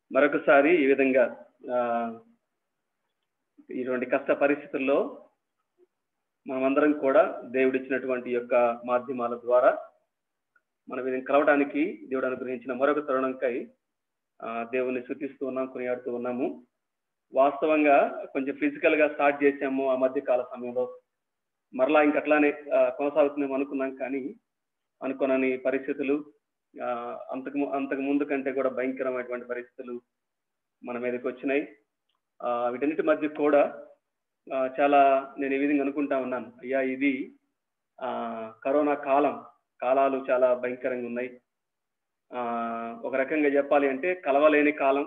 మరొకసారి ఈ విధంగా ఆ, ఇటువంటి కష్ట పరిస్థితుల్లో మనమందరం కూడా దేవుడిచ్చినటువంటి ఈ యొక్క మాధ్యమాల ద్వారా మనం వీరిని కలవడానికి దేవుడు అనుగ్రహించిన మరొక తరుణంకై ఆ, దేవుని శృతిస్తూ ఉన్నాం కొనియాడుతూ ఉన్నాము వాస్తవంగా కొంచెం ఫిజికల్ గా స్టార్ట్ చేసాము ఆ మధ్య కాల సమయంలో మరలా ఇంక అట్లానే ఆ, కొనసాగుతుందేమో అనుకున్నాం కానీ అనుకోనని పరిస్థితులు ఆ, అంతకు ము- అంతకు ముందు కంటే కూడా భయంకరమైనటువంటి పరిస్థితులు మన మీదకి వచ్చినాయి ఆ, వీటన్నిటి మధ్య కూడా ఆ, చాలా నేను ఈ విధంగా అనుకుంటా ఉన్నాను అయ్యా ఇది ఆ, కరోనా కాలం కాలాలు చాలా భయంకరంగా ఉన్నాయి ఆ, ఒక రకంగా చెప్పాలి అంటే కలవలేని కాలం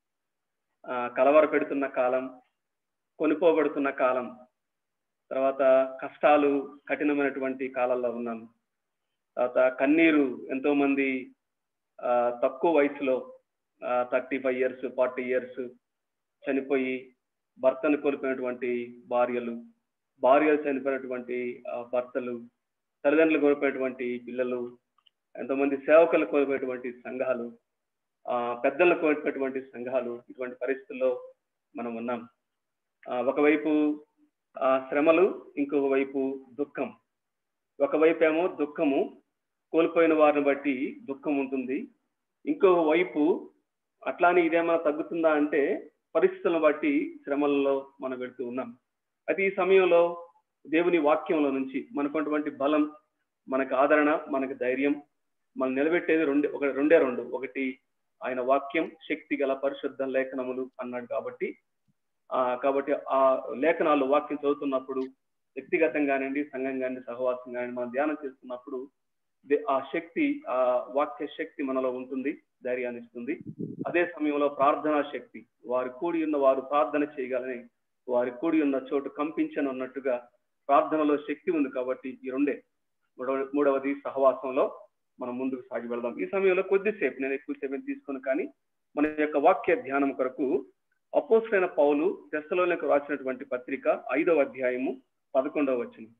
ఆ, కలవర పెడుతున్న కాలం కొనుకోబడుతున్న కాలం తర్వాత కష్టాలు కఠినమైనటువంటి కాలాల్లో ఉన్నాము తర్వాత కన్నీరు ఎంతో మంది ఆ, తక్కువ వయసులో thirty five years forty years చనిపోయి భర్తను కోల్పోయినటువంటి భార్యలు భార్యలు చనిపోయినటువంటి ఆ, భర్తలు తల్లిదండ్రులు కోల్పోయినటువంటి పిల్లలు ఎంతోమంది సేవకులు కోల్పోయేటువంటి సంఘాలు ఆ, పెద్దలను కోల్పోయేటువంటి సంఘాలు ఇటువంటి పరిస్థితుల్లో మనం ఉన్నాం ఆ, ఒకవైపు ఆ శ్రమలు ఇంకొక వైపు దుఃఖం ఒకవైపు ఏమో దుఃఖము కోల్పోయిన వారిని బట్టి దుఃఖం ఉంటుంది ఇంకొక వైపు అట్లానే ఇదేమైనా తగ్గుతుందా అంటే పరిస్థితులను బట్టి శ్రమలలో మనం వెళుతూ ఉన్నాం అయితే ఈ సమయంలో దేవుని వాక్యంలో నుంచి మనకున్నటువంటి బలం మనకు ఆదరణ మనకు ధైర్యం మనం నిలబెట్టేది రెండే ఒక రెండే రెండు ఒకటి ఆయన వాక్యం శక్తి గల పరిశుద్ధ లేఖనములు అన్నాడు కాబట్టి ఆ కాబట్టి ఆ లేఖనాలు వాక్యం చదువుతున్నప్పుడు వ్యక్తిగతంగానండి సంఘం కానీ సహవాసం కానీ మనం ధ్యానం చేస్తున్నప్పుడు దే- ఆ శక్తి ఆ వాక్య శక్తి మనలో ఉంటుంది ధైర్యాన్ని ఇస్తుంది అదే సమయంలో ప్రార్థనా శక్తి వారు కూడి ఉన్న వారు ప్రార్థన చేయగలని వారి కూడి ఉన్న చోటు కంపించను అన్నట్టుగా ప్రార్థనలో శక్తి ఉంది కాబట్టి ఈ రెండే మూడవ మూడవది సహవాసంలో మనం ముందుకు సాగి వెళ్దాం ఈ సమయంలో కొద్దిసేపు నేను ఎక్కువసేపు తీసుకుని కానీ మన యొక్క వాక్య ధ్యానం కొరకు అపోసరైన పౌలు తెస్తలోనికి రాసినటువంటి పత్రిక ఐదవ అధ్యాయము పదకొండవ వచనం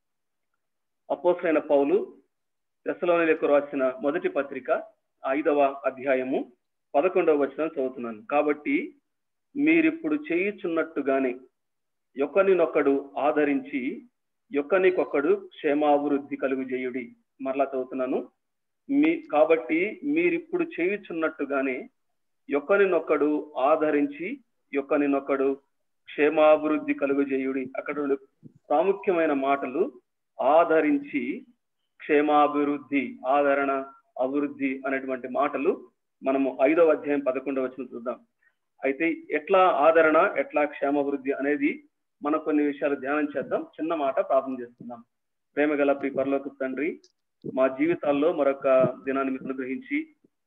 అపోసరైన పౌలు తెస్తలోనికి రాసిన మొదటి పత్రిక ఐదవ అధ్యాయము పదకొండవ వచనం చదువుతున్నాను కాబట్టి మీరిప్పుడు చేయుచున్నట్టుగానే ఒకరినొకడు ఆదరించి ఒకరికొకడు క్షేమాభివృద్ధి కలుగు చేయుడి మరలా చదువుతున్నాను మీ కాబట్టి మీరిప్పుడు చేయుచున్నట్టుగానే ఒకరినొకడు ఆదరించి ఒకరినొకడు క్షేమాభివృద్ధి కలుగు చేయుడి అక్కడ రెండు ప్రాముఖ్యమైన మాటలు ఆదరించి క్షేమాభివృద్ధి ఆదరణ అభివృద్ధి అనేటువంటి మాటలు మనము ఐదవ అధ్యాయం పదకొండవ వచ్చిన చూద్దాం అయితే ఎట్లా ఆదరణ ఎట్లా క్షేమాభివృద్ధి అనేది మనం కొన్ని విషయాలు ధ్యానం చేద్దాం చిన్న మాట ప్రార్థన చేస్తున్నాం ప్రేమ గల ప్రి పరలోక తండ్రి మా జీవితాల్లో మరొక దినాన్ని మీకు అనుగ్రహించి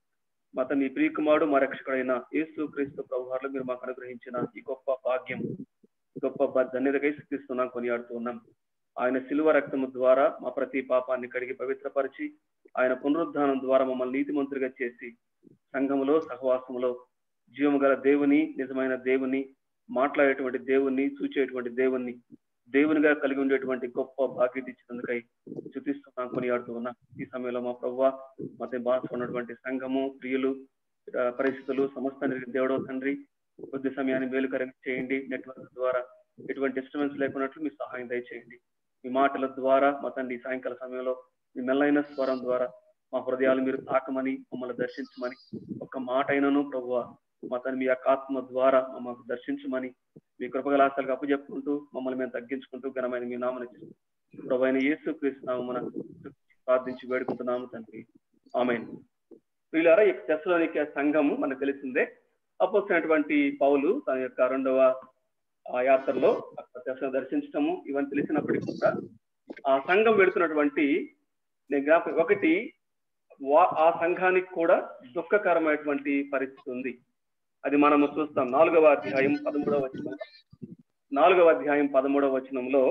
మత మీ ప్రియకుమారుడు మా రక్షకుడైన యేసు క్రీస్తు ప్రభువారులు మీరు మాకు అనుగ్రహించిన ఈ గొప్ప భాగ్యం గొప్ప బ- ధన్యతకై శక్తిస్తున్నాం కొనియాడుతూ ఉన్నాం ఆయన శిలువ రక్తము ద్వారా మా ప్రతి పాపాన్ని కడిగి పవిత్రపరిచి ఆయన పునరుద్ధానం ద్వారా మమ్మల్ని నీతిమంతులుగా చేసి సంఘములో సహవాసములో జీవము గల దేవుని నిజమైన దేవుని మాట్లాడేటువంటి దేవుణ్ణి చూచేటువంటి దేవుణ్ణి దేవునిగా కలిగి ఉండేటువంటి గొప్ప బాధ్యత ఇచ్చినందుకై చూపిస్తున్నాం కొనియాడుతూ ఉన్నాం ఈ సమయంలో మా ప్రవ్వ మత భాష ఉన్నటువంటి సంఘము ప్రియులు ఆ, పరిస్థితులు సమస్తానికి దేవుడో తండ్రి కొద్ది సమయాన్ని మేలుకరంగా చేయండి నెట్వర్క్ ద్వారా ఎటువంటి డిస్టర్బెన్స్ లేకున్నట్లు మీ సహాయం దయచేయండి మీ మాటల ద్వారా మా తండ్రి ఈ సాయంకాల సమయంలో మీ మెల్లైన స్వరం ద్వారా మా హృదయాలు మీరు తాకమని మమ్మల్ని దర్శించమని ఒక్క మాట అయినను ప్రభువ మా తండ్రి మీ యొక్క ఆత్మ ద్వారా మమ్మల్ని దర్శించమని మీ కృపగలాసాలకు అప్పచెప్పుకుంటూ మమ్మల్ని మేము తగ్గించుకుంటూ ఘనమైన మీ నామని ప్రభు అయిన యేసు క్రీస్తునామమున ప్రార్థించి వేడుకుంటున్నాము తండ్రి ఆమె వీళ్ళారా ఈ తెస్సలోనికే సంఘము మనకు తెలిసిందే అప్పొచ్చినటువంటి పౌలు తన యొక్క రెండవ ఆ యాత్రలో అక్కడ తెస్సను దర్శించటము ఇవన్నీ తెలిసినప్పటికీ కూడా ఆ సంఘం వెళుతున్నటువంటి నేను జ్ఞాపకం ఒకటి వా- ఆ సంఘానికి కూడా దుఃఖకరమైనటువంటి పరిస్థితి ఉంది అది మనము చూస్తాం నాలుగవ అధ్యాయం పదమూడవ వచనం నాలుగవ అధ్యాయం పదమూడవ వచనంలో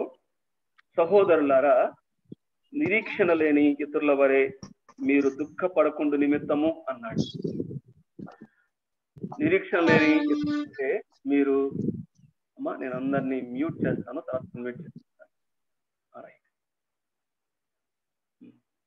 సహోదరులారా నిరీక్షణ లేని ఇతరుల వరే మీరు దుఃఖపడకుండా నిమిత్తము అన్నాడు నిరీక్షణ లేని ఇతరులకే మీరు అమ్మా నేను అందరినీ మ్యూట్ చేస్తాను తర్వాత మ్యూట్ చేస్తాను Alright.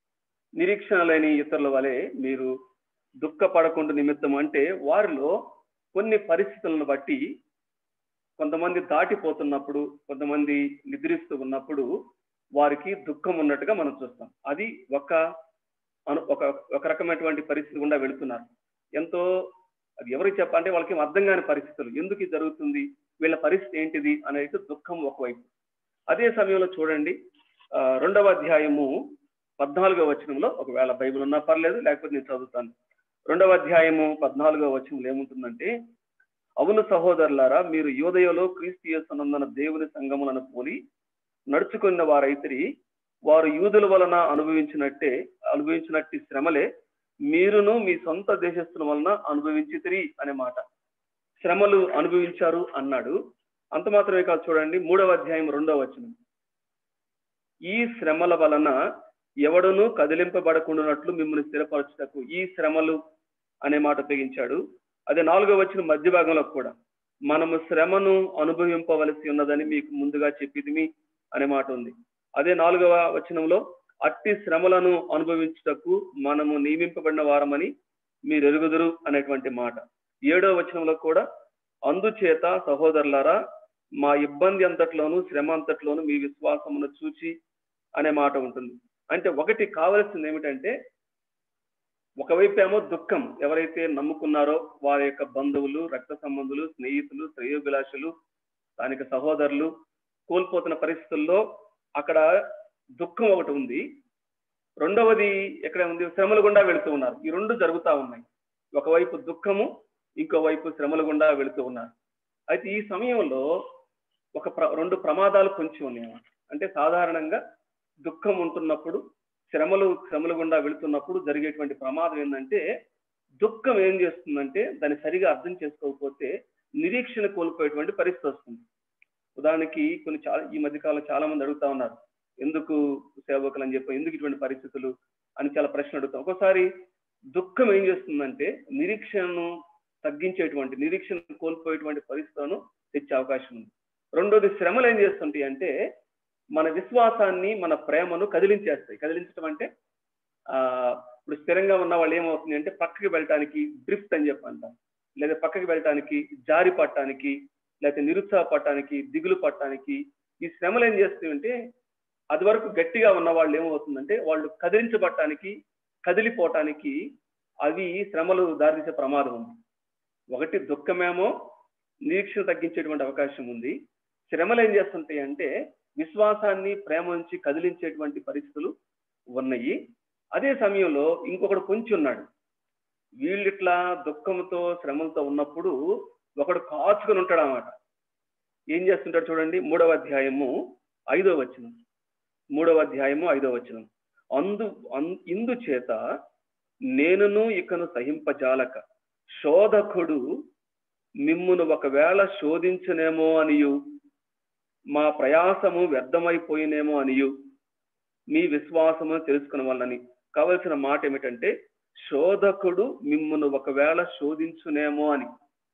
నిరీక్షణ లేని ఇతరుల వలె మీరు దుఃఖపడకుండా నిమిత్తం అంటే వారిలో కొన్ని పరిస్థితులను బట్టి కొంతమంది దాటిపోతున్నప్పుడు కొంతమంది నిద్రిస్తూ ఉన్నప్పుడు వారికి దుఃఖం ఉన్నట్టుగా మనం చూస్తాం అది ఒక అను ఒక ఒక రకమైనటువంటి పరిస్థితి గుండా వెళుతున్నారు ఎంతో అది ఎవరికి చెప్పాలంటే వాళ్ళకి ఏం అర్థం కాని పరిస్థితులు ఎందుకు ఇది జరుగుతుంది వీళ్ళ పరిస్థితి ఏంటిది అనేది దుఃఖం ఒకవైపు అదే సమయంలో చూడండి ఆ, రెండవ అధ్యాయము పద్నాలుగో వచనంలో ఒకవేళ బైబిల్ ఉన్నా పర్లేదు లేకపోతే నేను చదువుతాను రెండవ అధ్యాయము పద్నాలుగో వచనంలో ఏముంటుందంటే అవును సహోదరులారా మీరు యోదయలో క్రీస్తు యేసునందున దేవుని సంగములను పోలి నడుచుకున్న వారైతిరి వారు యూదుల వలన అనుభవించినట్టే అనుభవించినట్టి శ్రమలే మీరును మీ సొంత దేశస్తుల వలన అనుభవించితిరి అనే మాట శ్రమలు అనుభవించారు అన్నాడు అంత మాత్రమే కాదు చూడండి మూడవ అధ్యాయం రెండవ వచనం ఈ శ్రమల వలన ఎవడును కదిలింపబడకుండానట్లు మిమ్మల్ని స్థిరపరచుటకు ఈ శ్రమలు అనే మాట ఉపయోగించాడు అదే నాలుగో వచ్చిన మధ్య భాగంలో కూడా మనము శ్రమను అనుభవింపవలసి ఉన్నదని మీకు ముందుగా చెప్పిదిమి అనే మాట ఉంది అదే నాలుగవ వచనంలో అట్టి శ్రమలను అనుభవించుటకు మనము నియమింపబడిన వారమని మీరు ఎరుగుదురు అనేటువంటి మాట ఏడవ వచనంలో కూడా అందుచేత సహోదరులారా మా ఇబ్బంది అంతట్లోనూ శ్రమ అంతట్లోనూ మీ విశ్వాసమును చూచి అనే మాట ఉంటుంది అంటే ఒకటి కావలసింది ఏమిటంటే ఒకవైపు ఏమో దుఃఖం ఎవరైతే నమ్ముకున్నారో వారి యొక్క బంధువులు రక్త సంబంధులు స్నేహితులు శ్రేయోభిలాషులు స్థానిక సహోదరులు కోల్పోతున్న పరిస్థితుల్లో అక్కడ దుఃఖం ఒకటి ఉంది రెండవది ఎక్కడ ఉంది శ్రమల గుండా వెళుతూ ఉన్నారు ఈ రెండు జరుగుతూ ఉన్నాయి ఒకవైపు దుఃఖము ఇంకోవైపు శ్రమల గుండా వెళుతూ ఉన్నారు అయితే ఈ సమయంలో ఒక ప్ర రెండు ప్రమాదాలు పొంచి ఉన్నాయి అన్నమాట. అంటే సాధారణంగా దుఃఖం ఉంటున్నప్పుడు శ్రమలు శ్రమల గుండా వెళుతున్నప్పుడు జరిగేటువంటి ప్రమాదం ఏంటంటే దుఃఖం ఏం చేస్తుందంటే దాన్ని సరిగా అర్థం చేసుకోకపోతే నిరీక్షణ కోల్పోయేటువంటి పరిస్థితి వస్తుంది ఉదాహరణకి కొన్ని చాలా ఈ మధ్యకాలంలో చాలా మంది అడుగుతా ఉన్నారు ఎందుకు సేవకులు అని చెప్పి ఎందుకు ఇటువంటి పరిస్థితులు అని చాలా ప్రశ్న అడుగుతాం ఒకసారి దుఃఖం ఏం చేస్తుందంటే నిరీక్షణను తగ్గించేటువంటి నిరీక్షణ కోల్పోయేటువంటి పరిస్థితులను తెచ్చే అవకాశం ఉంది రెండోది శ్రమలు ఏం చేస్తుంటాయి అంటే మన విశ్వాసాన్ని మన ప్రేమను కదిలించేస్తాయి కదిలించడం అంటే ఆ ఇప్పుడు స్థిరంగా ఉన్న వాళ్ళు ఏమవుతుంది అంటే పక్కకి వెళ్ళటానికి డ్రిఫ్ట్ అని చెప్పి అంటాం లేదా పక్కకి వెళ్ళటానికి జారి పట్టడానికి లేకపోతే నిరుత్సాహపడటానికి దిగులు పట్టడానికి ఈ శ్రమలు ఏం చేస్తాయంటే అది వరకు గట్టిగా ఉన్న వాళ్ళు ఏమవుతుందంటే వాళ్ళు కదిలించబడటానికి కదిలిపోవటానికి అవి శ్రమలు దారితీసే ప్రమాదం ఉంది ఒకటి దుఃఖమేమో నిరీక్షణ తగ్గించేటువంటి అవకాశం ఉంది శ్రమలు ఏం చేస్తుంటాయి అంటే విశ్వాసాన్ని ప్రేమ నుంచి కదిలించేటువంటి పరిస్థితులు ఉన్నాయి అదే సమయంలో ఇంకొకడు పొంచి ఉన్నాడు వీళ్ళు ఇట్లా దుఃఖంతో శ్రమలతో ఉన్నప్పుడు ఒకడు కాచుకొని ఉంటాడు అన్నమాట ఏం చేస్తుంటాడు చూడండి మూడవ అధ్యాయము ఐదవ వచనం మూడవ అధ్యాయము ఐదవ వచనం అందు అన్- ఇందు చేత నేనును ఇకను సహింపజాలక శోధకుడు మిమ్మును ఒకవేళ శోధించనేమో అనియు మా ప్రయాసము వ్యర్థమైపోయినేమో అనియు మీ విశ్వాసము తెలుసుకున్న వాళ్ళని కావలసిన మాట ఏమిటంటే శోధకుడు మిమ్మును ఒకవేళ శోధించునేమో అని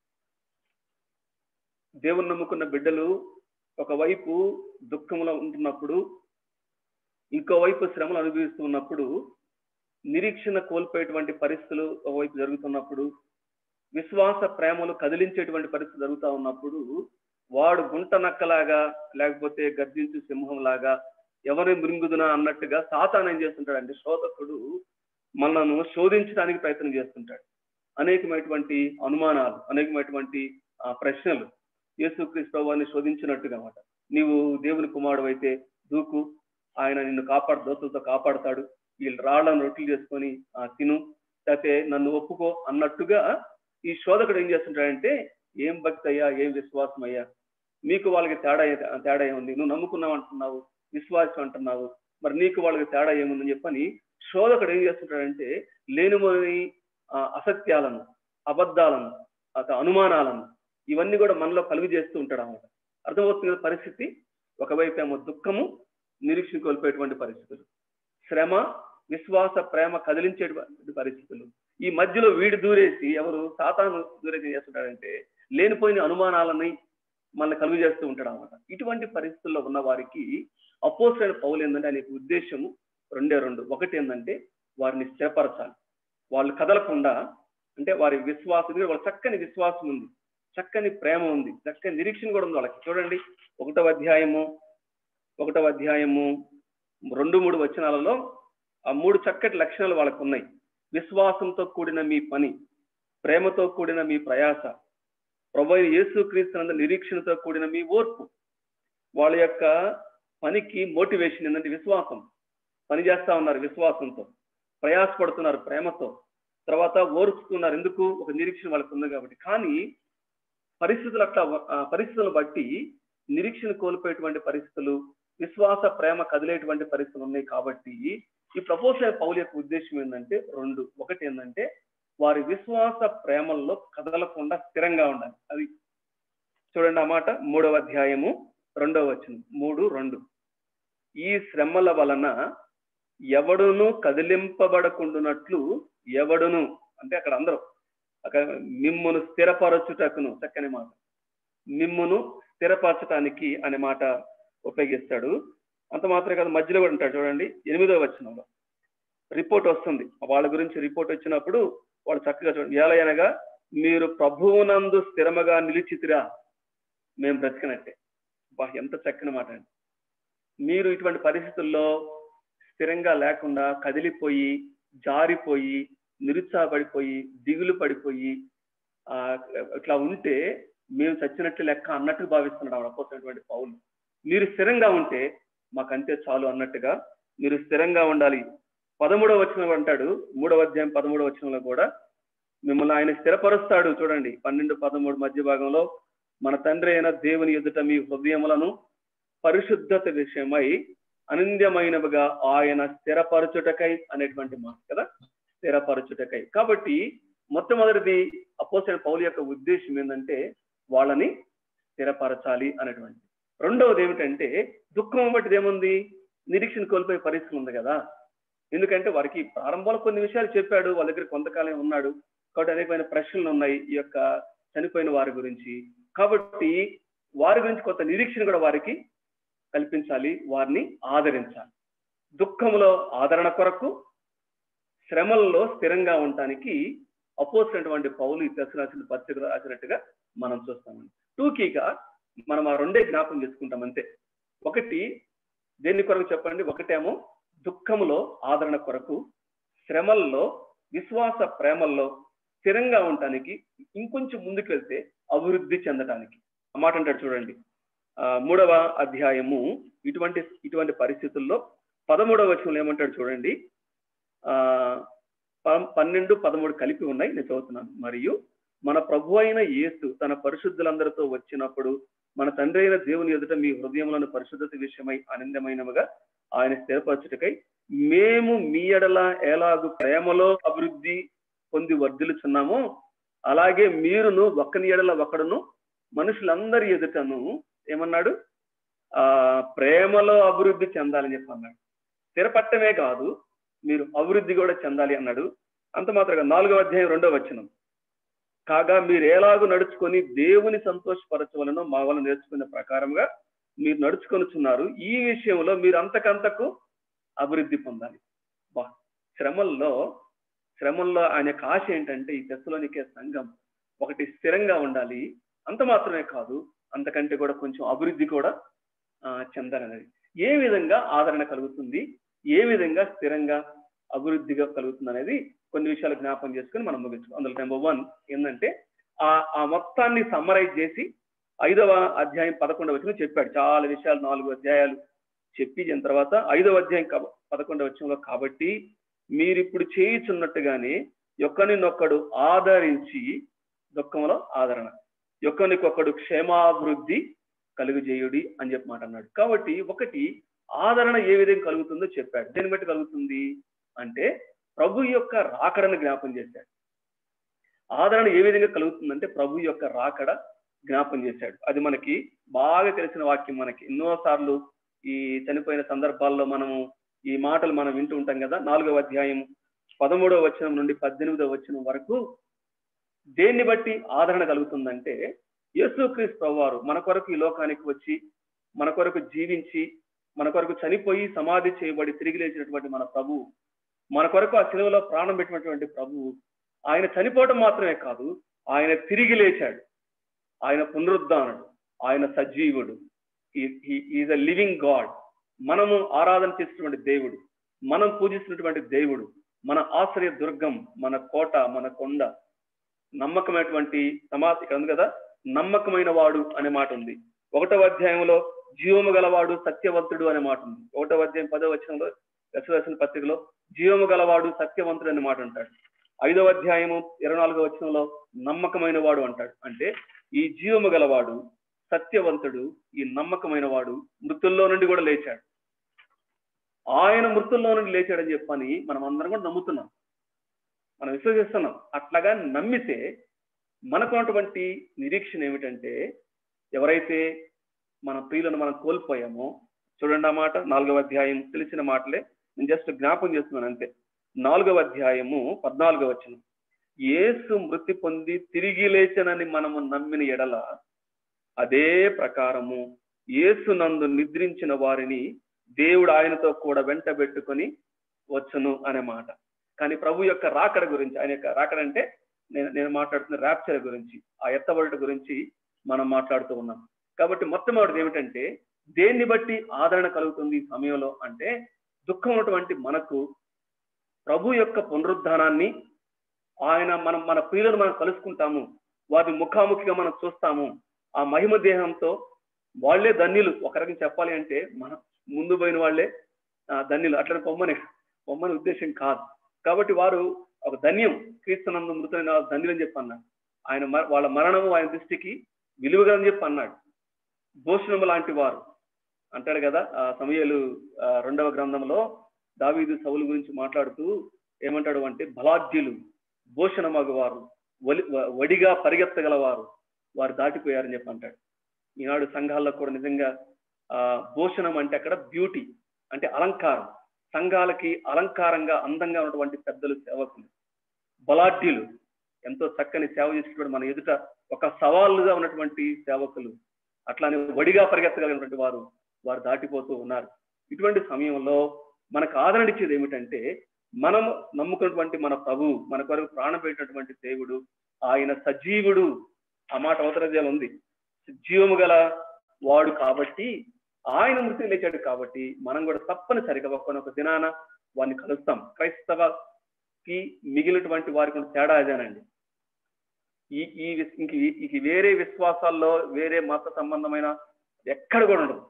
దేవుని నమ్ముకున్న బిడ్డలు ఒకవైపు దుఃఖంలో ఉంటున్నప్పుడు ఇంకోవైపు శ్రమలు అనుభవిస్తూ ఉన్నప్పుడు నిరీక్షణ కోల్పోయేటువంటి పరిస్థితులు ఒకవైపు జరుగుతున్నప్పుడు విశ్వాస ప్రేమలు కదిలించేటువంటి పరిస్థితి జరుగుతూ ఉన్నప్పుడు వాడు గుంట నక్కలాగా లేకపోతే గర్జించు సింహంలాగా ఎవరిని మృంగుదునా అన్నట్టుగా సాతాను ఏం చేస్తుంటాడు అంటే శోధకుడు మనను శోధించడానికి ప్రయత్నం చేస్తుంటాడు అనేకమైనటువంటి అనుమానాలు అనేకమైనటువంటి ఆ, ప్రశ్నలు యేసుక్రీస్తు వారిని శోధించినట్టుగా అన్నమాట నీవు దేవుని కుమారుడు అయితే దూకు ఆయన నిన్ను కాపాడు దోతులతో కాపాడుతాడు వీళ్ళు రాళ్ళను రొట్టెలు చేసుకొని ఆ, తిను లేకపోతే నన్ను ఒప్పుకో అన్నట్టుగా ఈ శోధకుడు ఏం చేస్తుంటాడంటే ఏం భక్తి అయ్యా ఏం విశ్వాసం అయ్యా మీకు వాళ్ళకి తేడా ఏ- తేడా ఏముంది నువ్వు నమ్ముకున్నావు అంటున్నావు విశ్వాసం అంటున్నావు మరి నీకు వాళ్ళకి తేడా ఏముందని చెప్పని శోధకుడు ఏం చేస్తుంటాడంటే లేనిపోని ఆ, అసత్యాలను అబద్ధాలను అత అనుమానాలను ఇవన్నీ కూడా మనలో కలుగు చేస్తూ ఉంటాడు అన్నమాట అర్థమవుతుంది కదా పరిస్థితి ఒకవైపు ఏమో దుఃఖము నిరీక్షణ కోల్పోయేటువంటి పరిస్థితులు శ్రమ విశ్వాస ప్రేమ కదిలించేటువంటి పరిస్థితులు ఈ మధ్యలో వీడు దూరేసి ఎవరు సాతాను దూరేసి ఏం చేస్తుంటాడంటే లేనిపోయిన అనుమానాలని మనల్ని కలుగు చేస్తూ ఉంటాడు అనమాట ఇటువంటి పరిస్థితుల్లో ఉన్న వారికి అపోసైన పౌలు ఏంటంటే ఆయన యొక్క ఉద్దేశము రెండే రెండు ఒకటి ఏంటంటే వారిని స్థిరపరచాలి వాళ్ళు కదలకుండా అంటే వారి విశ్వాసం ఎందుకంటే వాళ్ళ చక్కని విశ్వాసం ఉంది చక్కని ప్రేమ ఉంది చక్కని నిరీక్షణ కూడా ఉంది వాళ్ళకి చూడండి ఒకటవ అధ్యాయము ఒకటవ అధ్యాయము రెండు మూడు వచనాలలో ఆ మూడు చక్కటి లక్షణాలు వాళ్ళకు ఉన్నాయి విశ్వాసంతో కూడిన మీ పని ప్రేమతో కూడిన మీ ప్రయాస ప్రభు యేసు క్రీస్తునందు నిరీక్షణతో కూడిన మీ ఓర్పు వాళ్ళ యొక్క పనికి మోటివేషన్ ఏంటంటే విశ్వాసం పని చేస్తా ఉన్నారు విశ్వాసంతో ప్రయాసపడుతున్నారు ప్రేమతో తర్వాత ఓర్చుతున్నారు ఎందుకు ఒక నిరీక్షణ వాళ్ళకు ఉంది కాబట్టి కానీ పరిస్థితులు అట్లా ఆ, పరిస్థితులను బట్టి నిరీక్షణ కోల్పోయేటువంటి పరిస్థితులు విశ్వాస ప్రేమ కదిలేటువంటి పరిస్థితులు ఉన్నాయి కాబట్టి ఈ ప్రపోజల్ పౌలు యొక్క ఉద్దేశం ఏంటంటే రెండు ఒకటి ఏంటంటే వారి విశ్వాస ప్రేమల్లో కదలకుండా స్థిరంగా ఉండాలి అది చూడండి ఆ మాట మూడవ అధ్యాయము రెండవ వచనం మూడు రెండు ఈ శ్రమల వలన ఎవడును కదిలింపబడకుండునట్లు ఎవడును అంటే అక్కడ అందరూ అక్కడ మిమ్మును స్థిరపరచుటకును చక్కని మాట మిమ్మును స్థిరపరచటానికి అనే మాట ఉపయోగిస్తాడు అంత మాత్రమే కాదు మధ్యలో కూడా ఉంటాడు చూడండి ఎనిమిదో వచనంలో రిపోర్ట్ వస్తుంది వాళ్ళ గురించి రిపోర్ట్ వచ్చినప్పుడు వాళ్ళు చక్కగా చూడండి ఎలా అనగా మీరు ప్రభువునందు స్థిరముగా నిలిచితిరా మేము బ్రతికినట్టే బా ఎంత చక్కని మాట అండి మీరు ఇటువంటి పరిస్థితుల్లో స్థిరంగా లేకుండా కదిలిపోయి జారిపోయి నిరుత్సాహపడిపోయి దిగులు పడిపోయి ఆ ఇట్లా ఉంటే మేము చచ్చినట్లు లెక్క అన్నట్టు భావిస్తున్నాడు ఆవిడ అపోసినటువంటి పౌలు మీరు స్థిరంగా ఉంటే మాకంతే చాలు అన్నట్టుగా మీరు స్థిరంగా ఉండాలి పదమూడవ వచనం అంటాడు మూడవ అధ్యాయం పదమూడవ వచనంలో కూడా మిమ్మల్ని ఆయన స్థిరపరుస్తాడు చూడండి పన్నెండు పదమూడు మధ్య భాగంలో మన తండ్రి అయిన దేవుని ఎదుట మీ హృదయములను పరిశుద్ధత విషయమై అనింద్యమైనవిగా ఆయన స్థిరపరచుటకై అనేటువంటి మాట కదా స్థిరపరచుటకై కాబట్టి మొట్టమొదటిది అపోసైన పౌలు యొక్క ఉద్దేశం ఏంటంటే వాళ్ళని స్థిరపరచాలి అనేటువంటి రెండవది ఏమిటంటే దుఃఖం బట్టి ఏముంది నిరీక్షణ కోల్పోయే పరిస్థితి ఉంది కదా ఎందుకంటే వారికి ప్రారంభంలో కొన్ని విషయాలు చెప్పాడు వాళ్ళ దగ్గర కొంతకాలం ఉన్నాడు కాబట్టి అనేకమైన ప్రశ్నలు ఉన్నాయి ఈ యొక్క చనిపోయిన వారి గురించి కాబట్టి వారి గురించి కొంత నిరీక్షణ కూడా వారికి కల్పించాలి వారిని ఆదరించాలి దుఃఖంలో ఆదరణ కొరకు శ్రమల్లో స్థిరంగా ఉండటానికి అపోసినటువంటి పౌలు ఈ దశ రాసిన పత్రిక రాసినట్టుగా మనం చూస్తామండి టూకీగా మనం ఆ రెండే జ్ఞాపకం చేసుకుంటాం అంతే ఒకటి దేని కొరకు చెప్పండి ఒకటేమో దుఃఖములో ఆదరణ కొరకు శ్రమల్లో విశ్వాస ప్రేమల్లో స్థిరంగా ఉండటానికి ఇంకొంచెం ముందుకు వెళ్తే అభివృద్ధి చెందటానికి ఆ మాట అంటాడు చూడండి ఆ మూడవ అధ్యాయము ఇటువంటి ఇటువంటి పరిస్థితుల్లో పదమూడవ వచనంలో ఏమంటాడు చూడండి ఆ ప- పన్నెండు పదమూడు కలిపి ఉన్నాయి నేను చదువుతున్నాను మరియు మన ప్రభు అయిన యేసు తన పరిశుద్ధులందరితో వచ్చినప్పుడు మన తండ్రి అయిన దేవుని ఎదుట మీ హృదయములను పరిశుద్ధత విషయమై ఆనందమైనవిగా ఆయన స్థిరపరచుటకై మేము మీ ఎడల ఎలాగు ప్రేమలో అభివృద్ధి పొంది వర్ధిల్చున్నామో అలాగే మీరును ఒకని ఎడల ఒకడును మనుషులందరి ఎదుటను ఏమన్నాడు ఆ ప్రేమలో అభివృద్ధి చెందాలని చెప్పి అన్నాడు స్థిరపట్టమే కాదు మీరు అభివృద్ధి కూడా చెందాలి అన్నాడు అంత మాత్రంగా నాలుగవ అధ్యాయం రెండవ వచనం కాగా మీరు ఎలాగూ నడుచుకొని దేవుని సంతోషపరచవలను మా వల్ల నేర్చుకున్న ప్రకారంగా మీరు నడుచుకొనుచున్నారు ఈ విషయంలో మీరు అంతకంతకు అభివృద్ధి పొందాలి బా శ్రమల్లో శ్రమల్లో ఆయన యొక్క ఆశ ఏంటంటే ఈ దశలోనికే సంఘం ఒకటి స్థిరంగా ఉండాలి అంత మాత్రమే కాదు అంతకంటే కూడా కొంచెం అభివృద్ధి కూడా ఆ, చెందాలనేది ఏ విధంగా ఆదరణ కలుగుతుంది ఏ విధంగా స్థిరంగా అభివృద్ధిగా కలుగుతుంది అనేది కొన్ని విషయాలు జ్ఞాపకం చేసుకుని మనం ముగించుకో అందులో నెంబర్ వన్ ఏంటంటే ఆ ఆ మొత్తాన్ని సమ్మరైజ్ చేసి ఐదవ అధ్యాయం పదకొండవ వచ్చిన చెప్పాడు చాలా విషయాలు నాలుగు అధ్యాయాలు చెప్పిన తర్వాత ఐదవ అధ్యాయం కబ- పదకొండవ వచ్చంలో కాబట్టి మీరు ఇప్పుడు చేయుచున్నట్టుగానే ఒకరినొక్కడు ఆదరించి దుఃఖంలో ఆదరణ ఒకరికొకడు క్షేమాభివృద్ధి కలుగుజేయుడి అని చెప్పి మాట అన్నాడు కాబట్టి ఒకటి ఆదరణ ఏ విధంగా కలుగుతుందో చెప్పాడు దేన్ని బట్టి కలుగుతుంది అంటే ప్రభు యొక్క రాకడను జ్ఞాపం చేశాడు ఆదరణ ఏ విధంగా కలుగుతుందంటే ప్రభు యొక్క రాకడ జ్ఞాపం చేశాడు అది మనకి బాగా తెలిసిన వాక్యం మనకి ఎన్నో సార్లు ఈ చనిపోయిన సందర్భాల్లో మనము ఈ మాటలు మనం వింటూ ఉంటాం కదా నాలుగవ అధ్యాయం పదమూడవ వచనం నుండి పద్దెనిమిదవ వచనం వరకు దేన్ని బట్టి ఆదరణ కలుగుతుందంటే యేసుక్రీస్తు ప్రభువారు మన కొరకు ఈ లోకానికి వచ్చి మన కొరకు జీవించి మన కొరకు చనిపోయి సమాధి చేయబడి తిరిగి లేచినటువంటి మన ప్రభువు మన కొరకు ఆ శిలువలో ప్రాణం పెట్టినటువంటి ప్రభువు ఆయన చనిపోవటం మాత్రమే కాదు ఆయన తిరిగి లేచాడు ఆయన పునరుద్ధానుడు ఆయన సజీవుడు ఈజ్ అ లివింగ్ గాడ్ మనము ఆరాధన చేసినటువంటి దేవుడు మనం పూజిస్తున్నటువంటి దేవుడు మన ఆశ్రయ దుర్గం మన కోట మన కొండ నమ్మకమైనటువంటి సమాధి ఇక్కడ ఉంది కదా నమ్మకమైన వాడు అనే మాట ఉంది ఒకటవ అధ్యాయంలో జీవము గలవాడు సత్యవంతుడు అనే మాట ఉంది ఒకటవ అధ్యాయం పదవ వచనంలో దశదర్శన పత్రికలో జీవము గలవాడు సత్యవంతుడు అనే మాట అంటాడు ఐదవ అధ్యాయము ఇరవై నాలుగవ వచనంలో నమ్మకమైన వాడు అంటాడు అంటే ఈ జీవము గలవాడు సత్యవంతుడు ఈ నమ్మకమైన వాడు మృతుల్లో నుండి కూడా లేచాడు ఆయన మృతుల్లో నుండి లేచాడని చెప్పని మనం అందరం కూడా నమ్ముతున్నాం మనం విశ్వసిస్తున్నాం అట్లాగా నమ్మితే మనకున్నటువంటి నిరీక్షణ ఏమిటంటే ఎవరైతే మన ప్రియులను మనం కోల్పోయామో చూడండి ఆ మాట నాలుగవ అధ్యాయం తెలిసిన మాటలే నేను జస్ట్ జ్ఞాపం చేస్తున్నాను అంతే నాలుగవ అధ్యాయము పద్నాలుగవ వచ్చిన ఏసు మృతి పొంది తిరిగి లేచనని మనము నమ్మిన ఎడల అదే ప్రకారము ఏసు నందు నిద్రించిన వారిని దేవుడు ఆయనతో కూడా వెంట పెట్టుకొని వచ్చును అనే మాట కానీ ప్రభు యొక్క రాకడ గురించి ఆయన యొక్క రాకడ అంటే నేను నేను మాట్లాడుతున్న ర్యాప్చర్ గురించి ఆ ఎత్తబడట గురించి మనం మాట్లాడుతూ ఉన్నాం కాబట్టి మొట్టమొదటిది ఏమిటంటే దేన్ని బట్టి ఆదరణ కలుగుతుంది ఈ సమయంలో అంటే దుఃఖం ఉన్నటువంటి మనకు ప్రభు యొక్క పునరుద్ధానాన్ని ఆయన మనం మన ప్రియులను మనం కలుసుకుంటాము వారి ముఖాముఖిగా మనం చూస్తాము ఆ మహిమ దేహంతో వాళ్లే ధన్యులు ఒక రకంగా చెప్పాలి అంటే మన ముందు పోయిన వాళ్లే ధన్యులు అట్లా పొమ్మని పొమ్మని ఉద్దేశం కాదు కాబట్టి వారు ఒక ధన్యం క్రీస్తునందు మృతమైన ధన్యులు అని చెప్పి అన్నాడు ఆయన వాళ్ళ మరణము ఆయన దృష్టికి విలువగా అని చెప్పి అన్నాడు భూషణము లాంటి వారు అంటాడు కదా ఆ సమయాలు రెండవ గ్రంథంలో దావీదు సవుల గురించి మాట్లాడుతూ ఏమంటాడు అంటే బలాఢ్యులు భూషణమగవారు వలి వడిగా పరిగెత్తగలవారు వారు దాటిపోయారని చెప్పి అంటాడు ఈనాడు సంఘాల్లో కూడా నిజంగా ఆ భూషణం అంటే అక్కడ బ్యూటీ అంటే అలంకారం సంఘాలకి అలంకారంగా అందంగా ఉన్నటువంటి పెద్దలు సేవకులు బలాఢ్యులు ఎంతో చక్కని సేవ చేసినటువంటి మన ఎదుట ఒక సవాళ్ళుగా ఉన్నటువంటి సేవకులు అట్లానే వడిగా పరిగెత్తగలిగినటువంటి వారు వారు దాటిపోతూ ఉన్నారు ఇటువంటి సమయంలో మనకు ఆదరణ ఇచ్చేది ఏమిటంటే మనం నమ్ముకున్నటువంటి మన ప్రభు మన కొరకు ప్రాణం పెట్టినటువంటి దేవుడు ఆయన సజీవుడు ఆ మాట అవతరజాలు ఉంది జీవము గల వాడు కాబట్టి ఆయన మృతి లేచాడు కాబట్టి మనం కూడా తప్పనిసరిగా ఒక దినాన వారిని కలుస్తాం క్రైస్తవకి మిగిలినటువంటి వారికి తేడా అదేనండి ఈ ఈ ఇంక ఇంక వేరే విశ్వాసాల్లో వేరే మత సంబంధమైన ఎక్కడ కూడా ఉండదు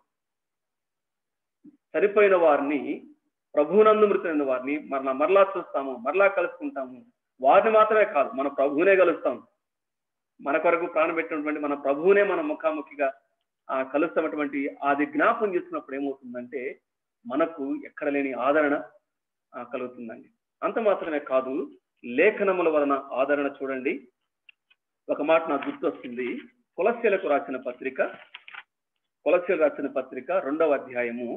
చనిపోయిన వారిని ప్రభునందు మృతైన వారిని మరలా మరలా చూస్తాము మరలా కలుసుకుంటాము వారిని మాత్రమే కాదు మన ప్రభువునే కలుస్తాం మన కొరకు ప్రాణం పెట్టినటువంటి మన ప్రభువునే మన ముఖాముఖిగా ఆ కలుస్తున్నటువంటి అది జ్ఞాపం చేస్తున్నప్పుడు ఏమవుతుందంటే మనకు ఎక్కడ లేని ఆదరణ కలుగుతుందండి అంత మాత్రమే కాదు లేఖనముల వలన ఆదరణ చూడండి ఒక మాట నాకు గుర్తొస్తుంది కులశీలకు రాసిన పత్రిక కులశీలకు రాసిన పత్రిక రెండవ అధ్యాయము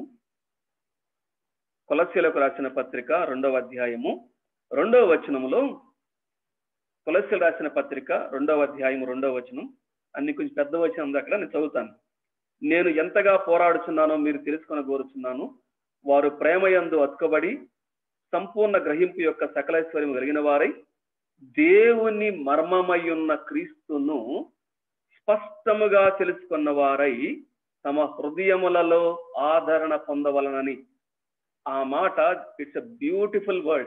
కులశీలకు రాసిన పత్రిక రెండవ అధ్యాయము రెండవ వచనములో కులశీలు రాసిన పత్రిక రెండవ అధ్యాయము రెండవ వచనం అన్ని కొంచెం పెద్ద వచనం ఉంది అక్కడ నేను చదువుతాను నేను ఎంతగా పోరాడుచున్నానో మీరు తెలుసుకొని కోరుచున్నాను వారు ప్రేమయందు అతుకబడి సంపూర్ణ గ్రహింపు యొక్క సకలైశ్వర్యం కలిగిన వారై దేవుని మర్మమయ్యున్న క్రీస్తును స్పష్టముగా తెలుసుకున్న వారై తమ హృదయములలో ఆదరణ పొందవలనని ఆ మాట ఇట్స్ అ బ్యూటిఫుల్ వర్డ్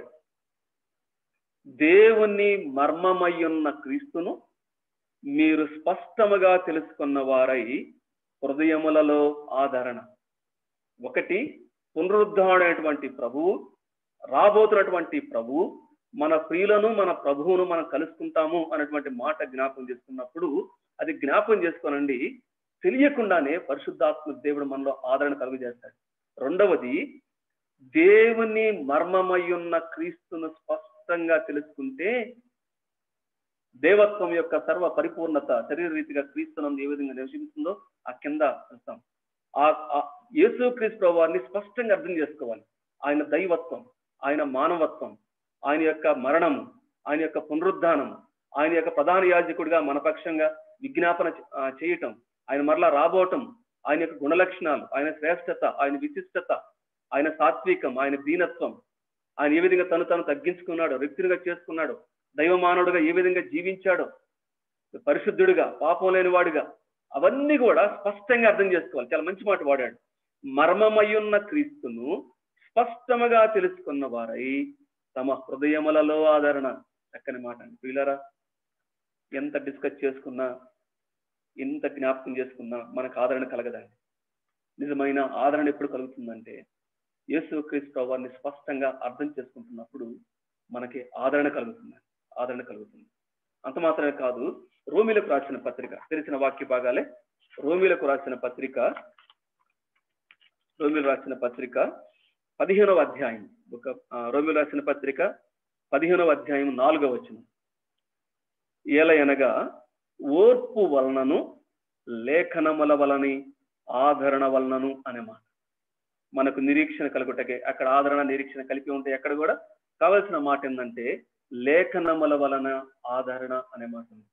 దేవుని మర్మమయ్యున్న క్రీస్తును మీరు స్పష్టముగా తెలుసుకున్న వారై హృదయములలో ఆదరణ ఒకటి పునరుద్ధరణమైనటువంటి ప్రభువు రాబోతున్నటువంటి ప్రభువు మన ప్రియులను మన ప్రభువును మనం కలుసుకుంటాము అన్నటువంటి మాట జ్ఞాపం చేసుకున్నప్పుడు అది జ్ఞాపం చేసుకోనండి తెలియకుండానే పరిశుద్ధాత్మ దేవుడు మనలో ఆదరణ కలుగజేస్తాడు రెండవది దేవుని మర్మమయ్యున్న క్రీస్తును స్పష్టంగా తెలుసుకుంటే దేవత్వం యొక్క సర్వ పరిపూర్ణత శరీర రీతిగా క్రీస్తునందు ఏ విధంగా నివసిస్తుందో ఆ కింద చూస్తాం ఆ యేసు క్రీస్తు వారిని స్పష్టంగా అర్థం చేసుకోవాలి ఆయన దైవత్వం ఆయన మానవత్వం ఆయన యొక్క మరణము ఆయన యొక్క పునరుద్ధానం ఆయన యొక్క ప్రధాన యాజకుడిగా మన పక్షంగా విజ్ఞాపన చేయటం ఆయన మరలా రాబోవటం ఆయన యొక్క గుణలక్షణాలు ఆయన శ్రేష్టత ఆయన విశిష్టత ఆయన సాత్వికం ఆయన దీనత్వం ఆయన ఏ విధంగా తను తను తగ్గించుకున్నాడు వ్యక్తినిగా చేసుకున్నాడు దైవమానవుడుగా ఏ విధంగా జీవించాడో పరిశుద్ధుడిగా పాపం లేనివాడుగా అవన్నీ కూడా స్పష్టంగా అర్థం చేసుకోవాలి చాలా మంచి మాట వాడాడు మర్మమయ్యున్న క్రీస్తును స్పష్టముగా తెలుసుకున్న వారై తమ హృదయములలో ఆదరణ చక్కని మాట అండి పిల్లరా ఎంత డిస్కస్ చేసుకున్నా ఎంత జ్ఞాపకం చేసుకున్నా మనకు ఆదరణ కలగదండి నిజమైన ఆదరణ ఎప్పుడు కలుగుతుందంటే యేసు క్రీస్తు వారిని స్పష్టంగా అర్థం చేసుకుంటున్నప్పుడు మనకి ఆదరణ కలుగుతుంది ఆదరణ కలుగుతుంది అంత మాత్రమే కాదు రోమిలకు రాసిన పత్రిక తెలిసిన వాక్య భాగాలే రోమిలకు రాసిన పత్రిక రోమిలు రాసిన పత్రిక పదిహేనవ అధ్యాయం ఒక రోమిలు రాసిన పత్రిక పదిహేనవ అధ్యాయం నాలుగవ వచనం ఏలయనగా ఓర్పు వలనను లేఖనముల వలని ఆదరణ వలనను అనే మాట మనకు నిరీక్షణ కలుగుటకే అక్కడ ఆదరణ నిరీక్షణ కలిపి ఉంటే ఎక్కడ కూడా కావలసిన మాట ఏంటంటే లేఖనముల వలన ఆదరణ అనే మాట ఉంది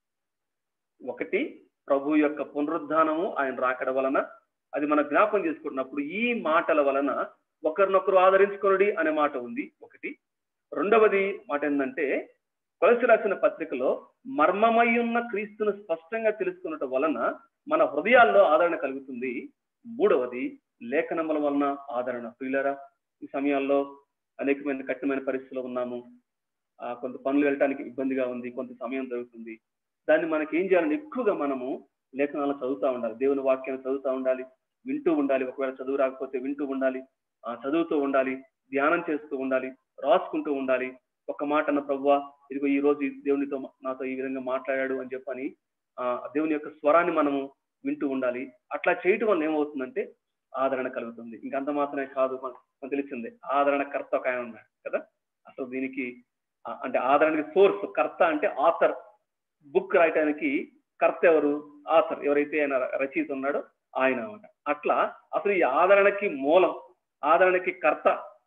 ఒకటి ప్రభు యొక్క పునరుద్ధానము ఆయన రాకడ వలన అది మనం జ్ఞాపం చేసుకుంటున్నప్పుడు ఈ మాటల వలన ఒకరినొకరు ఆదరించుకొనుడి అనే మాట ఉంది ఒకటి రెండవది మాట ఏంటంటే కొలసి రాసిన పత్రికలో మర్మమై ఉన్న క్రీస్తును స్పష్టంగా తెలుసుకున్నట వలన మన హృదయాల్లో ఆదరణ కలుగుతుంది మూడవది లేఖనముల వలన ఆదరణ ప్రియులరా ఈ సమయాల్లో అనేకమైన కఠినమైన పరిస్థితుల్లో ఉన్నాము ఆ కొంత పనులు వెళ్ళటానికి ఇబ్బందిగా ఉంది కొంత సమయం జరుగుతుంది దాన్ని మనకి ఏం చేయాలని ఎక్కువగా మనము లేఖనాలను చదువుతూ ఉండాలి దేవుని వాక్యాన్ని చదువుతూ ఉండాలి వింటూ ఉండాలి ఒకవేళ చదువు రాకపోతే వింటూ ఉండాలి ఆ చదువుతూ ఉండాలి ధ్యానం చేస్తూ ఉండాలి రాసుకుంటూ ఉండాలి ఒక మాట అన్న ప్రభువా ఇదిగో ఈ రోజు దేవునితో నాతో ఈ విధంగా మాట్లాడాడు అని చెప్పని ఆ దేవుని యొక్క స్వరాన్ని మనము వింటూ ఉండాలి అట్లా చేయటం వల్ల ఏమవుతుందంటే ఆదరణ కలుగుతుంది ఇంకంత మాత్రమే కాదు మనకు తెలిసిందే ఆదరణ కర్త ఒక ఆయన ఉన్నాడు కదా అసలు దీనికి అంటే ఆదరణకి సోర్స్ కర్త అంటే ఆథర్ బుక్ రాయటానికి కర్త ఎవరు ఆథర్ ఎవరైతే ఆయన రచయిత ఉన్నాడో ఆయన అనమాట అట్లా అసలు ఈ ఆదరణకి మూలం ఆదరణకి కర్త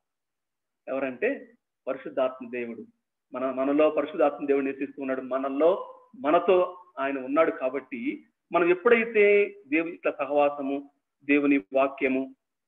ఎవరంటే పరిశుద్ధాత్మ దేవుడు మన మనలో పరిశుద్ధాత్మ దేవుడు నివసిస్తున్నాడు మనలో మనతో ఆయన ఉన్నాడు కాబట్టి మనం ఎప్పుడైతే దేవు ఇట్లా సహవాసము దేవుని వాక్యము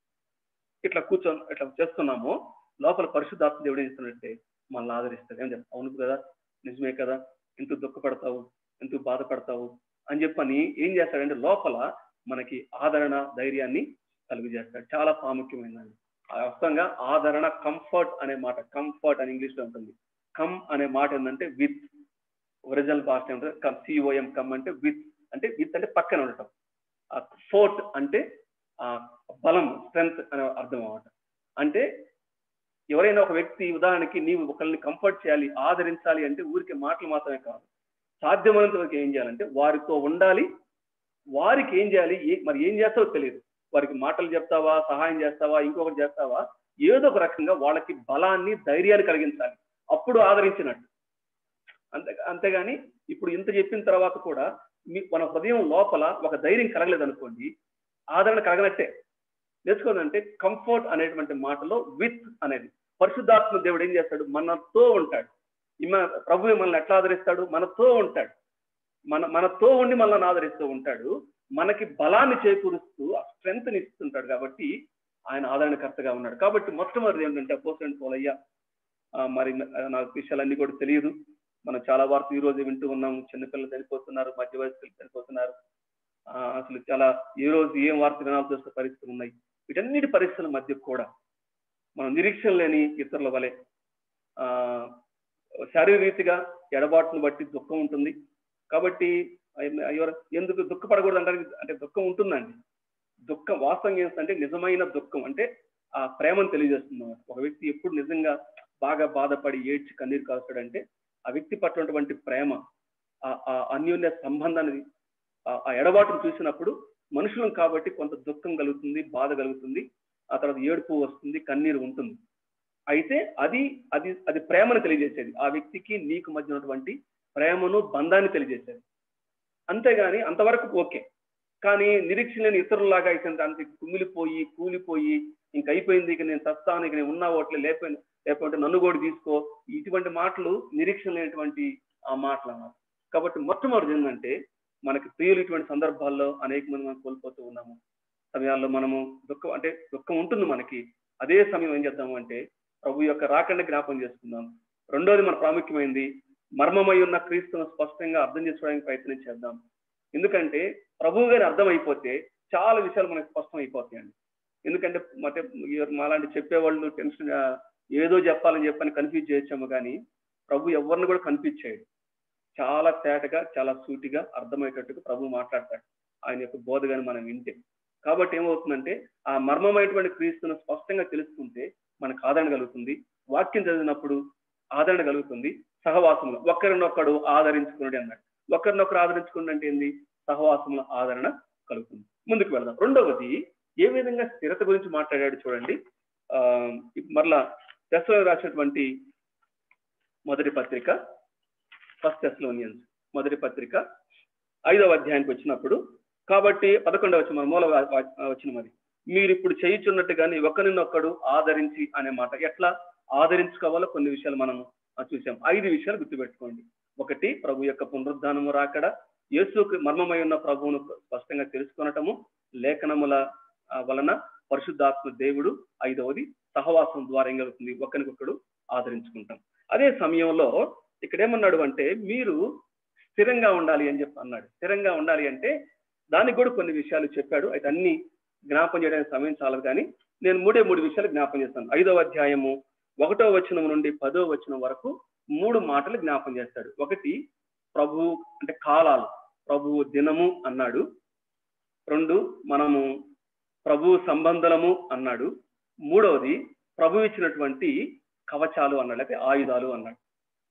ఇట్లా కూర్చో ఇట్లా చేస్తున్నామో లోపల పరిశుద్ధాత్మ దేవుడు ఏం చేస్తున్నట్టే మనల్ని ఆదరిస్తాడు ఏం చెప్తా అవును కదా నిజమే కదా ఎంత దుఃఖపడతావు ఎంత బాధపడతావు అని చెప్పని ఏం చేస్తాడంటే లోపల మనకి ఆదరణ ధైర్యాన్ని కలుగు చేస్తాడు చాలా ప్రాముఖ్యమైనది వాస్తవంగా ఆదరణ కంఫర్ట్ అనే మాట కంఫర్ట్ అని ఇంగ్లీష్ లో ఉంటుంది కమ్ అనే మాట ఏంటంటే విత్ ఒరిజినల్ భాష ఏమంటే కమ్ సిఓఎం కమ్ అంటే విత్ అంటే విత్ అంటే పక్కన ఉండటం ఫోర్ట్ అంటే ఆ బలం స్ట్రెంగ్త్ అనే అర్థం అన్నమాట అంటే ఎవరైనా ఒక వ్యక్తి ఉదాహరణకి నీవు ఒకరిని కంఫర్ట్ చేయాలి ఆదరించాలి అంటే ఊరికే మాటలు మాత్రమే కాదు సాధ్యమైనంత వరకు ఏం చేయాలంటే వారితో ఉండాలి వారికి ఏం చేయాలి మరి ఏం చేస్తావో తెలియదు వారికి మాటలు చెప్తావా సహాయం చేస్తావా ఇంకొకటి చేస్తావా ఏదో ఒక రకంగా వాళ్ళకి బలాన్ని ధైర్యాన్ని కలిగించాలి అప్పుడు ఆదరించినట్టు అంతే అంతేగాని ఇప్పుడు ఇంత చెప్పిన తర్వాత కూడా మీ మన హృదయం లోపల ఒక ధైర్యం కలగలేదు అనుకోండి ఆదరణ కలగనట్టే నేర్చుకోవాలంటే కంఫర్ట్ అనేటువంటి మాటలో విత్ అనేది పరిశుద్ధాత్మ దేవుడు ఏం చేస్తాడు మనతో ఉంటాడు మన ప్రభు మనల్ని ఎట్లా ఆదరిస్తాడు మనతో ఉంటాడు మన మనతో ఉండి మనల్ని ఆదరిస్తూ ఉంటాడు మనకి బలాన్ని చేకూరుస్తూ ఆ స్ట్రెంగ్త్ ఇస్తుంటాడు కాబట్టి ఆయన ఆదరణకర్తగా ఉన్నాడు కాబట్టి మొట్టమొదటి ఏంటంటే పోసండి పోలయ్య మరి నాకు విషయాలన్నీ కూడా తెలియదు మనం చాలా వార్త ఈ రోజు వింటూ ఉన్నాం చిన్నపిల్లలు చనిపోతున్నారు మధ్య వయస్కులు చనిపోతున్నారు అసలు చాలా ఏ రోజు ఏం వార్త వినాల్సి వస్తే పరిస్థితులు ఉన్నాయి వీటన్నిటి పరిస్థితుల మధ్య కూడా మనం నిరీక్షణ లేని ఇతరుల వలె ఆ శారీరరీతిగా ఎడబాటును బట్టి దుఃఖం ఉంటుంది కాబట్టి ఎవరు ఎందుకు దుఃఖపడకూడదు అంటారు అంటే దుఃఖం ఉంటుందండి దుఃఖం వాస్తవం ఏంటంటే నిజమైన దుఃఖం అంటే ఆ ప్రేమను తెలియజేస్తుంది ఒక వ్యక్తి ఎప్పుడు నిజంగా బాగా బాధపడి ఏడ్చి కన్నీరు కాస్తాడంటే ఆ వ్యక్తి పట్టినటువంటి ప్రేమ ఆ అన్యోన్య సంబంధాన్ని ఆ ఎడబాటును చూసినప్పుడు మనుషులం కాబట్టి కొంత దుఃఖం కలుగుతుంది బాధ కలుగుతుంది ఆ తర్వాత ఏడుపు వస్తుంది కన్నీరు ఉంటుంది అయితే అది అది అది ప్రేమను తెలియజేసేది ఆ వ్యక్తికి నీకు మధ్య ఉన్నటువంటి ప్రేమను బంధాన్ని తెలియజేసేది అంతేగాని అంతవరకు ఓకే కానీ నిరీక్షణ లేని ఇతరులాగా అయితే అంత కుమిలిపోయి కూలిపోయి ఇంక అయిపోయింది ఇక నేను చస్తాను ఇక నేను ఉన్నా ఓట్లే లేకపోయినా లేకపోతే నన్ను కూడా తీసుకో ఇటువంటి మాటలు నిరీక్షణ లేనటువంటి ఆ మాటలు అన్నారు కాబట్టి మొట్టమొదటి ఏంటంటే మనకి ప్రియులు ఇటువంటి సందర్భాల్లో అనేక మంది మనం కోల్పోతూ ఉన్నాము సమయాల్లో మనము దుఃఖం అంటే దుఃఖం ఉంటుంది మనకి అదే సమయం ఏం చేద్దాము అంటే ప్రభు యొక్క రాకండ జ్ఞాపం చేసుకుందాం రెండోది మన ప్రాముఖ్యమైంది మర్మమై ఉన్న క్రీస్తును స్పష్టంగా అర్థం చేసుకోవడానికి ప్రయత్నం చేద్దాం ఎందుకంటే ప్రభువు గారి అర్థమైపోతే చాలా విషయాలు మనకు స్పష్టం అయిపోతాయండి ఎందుకంటే అంటే మాలాంటి చెప్పేవాళ్ళు టెన్షన్ ఏదో చెప్పాలని చెప్పని కన్ఫ్యూజ్ చేయొచ్చాము కానీ ప్రభు ఎవరిని కూడా కన్ఫ్యూజ్ చేయడు చాలా తేటగా చాలా సూటిగా అర్థమయ్యేటట్టుగా ప్రభు మాట్లాడతాడు ఆయన యొక్క బోధ కానీ మనం వింటే కాబట్టి ఏమవుతుందంటే ఆ మర్మమైనటువంటి క్రీస్తును స్పష్టంగా తెలుసుకుంటే మనకు ఆదరణ కలుగుతుంది వాక్యం చదివినప్పుడు ఆదరణ కలుగుతుంది సహవాసంలో ఒకరినొక్కడు ఆదరించుకున్నాడు అన్నాడు ఒకరినొకరు ఆదరించుకున్నట్టు అంటే ఏంది సహవాసంలో ఆదరణ కలుగుతుంది ముందుకు వెళ్దాం రెండవది ఏ విధంగా స్థిరత గురించి మాట్లాడాడు చూడండి ఆ మరలా దశలో రాసినటువంటి మొదటి పత్రిక ఫస్ట్ దశలోనియన్స్ మొదటి పత్రిక ఐదవ అధ్యాయానికి వచ్చినప్పుడు కాబట్టి పదకొండవ వచ్చిన మూల వచ్చిన మరి మీరు ఇప్పుడు చేయుచున్నట్టుగానే ఒకరినొక్కడు ఆదరించి అనే మాట ఎట్లా ఆదరించుకోవాలో కొన్ని విషయాలు మనం చూసాం ఐదు విషయాలు గుర్తుపెట్టుకోండి ఒకటి ప్రభు యొక్క పునరుద్ధానము రాకడ యేసుకు మర్మమై ఉన్న ప్రభువును స్పష్టంగా తెలుసుకొనటము లేఖనముల వలన పరిశుద్ధాత్మ దేవుడు ఐదవది సహవాసం ద్వారా ఏం కలుగుతుంది ఒకరికొకడు ఆదరించుకుంటాం అదే సమయంలో ఇక్కడ ఏమన్నాడు అంటే మీరు స్థిరంగా ఉండాలి అని చెప్పి అన్నాడు స్థిరంగా ఉండాలి అంటే దానికి కూడా కొన్ని విషయాలు చెప్పాడు అయితే అన్ని జ్ఞాపం చేయడానికి సమయం చాలదు కానీ నేను మూడే మూడు విషయాలు జ్ఞాపం చేస్తాను ఐదవ అధ్యాయము ఒకటో వచనం నుండి పదో వచనం వరకు మూడు మాటలు జ్ఞాపం చేస్తాడు ఒకటి ప్రభు అంటే కాలాలు ప్రభు దినము అన్నాడు రెండు మనము ప్రభు సంబంధలము అన్నాడు మూడవది ప్రభు ఇచ్చినటువంటి కవచాలు అన్నాడు అయితే ఆయుధాలు అన్నాడు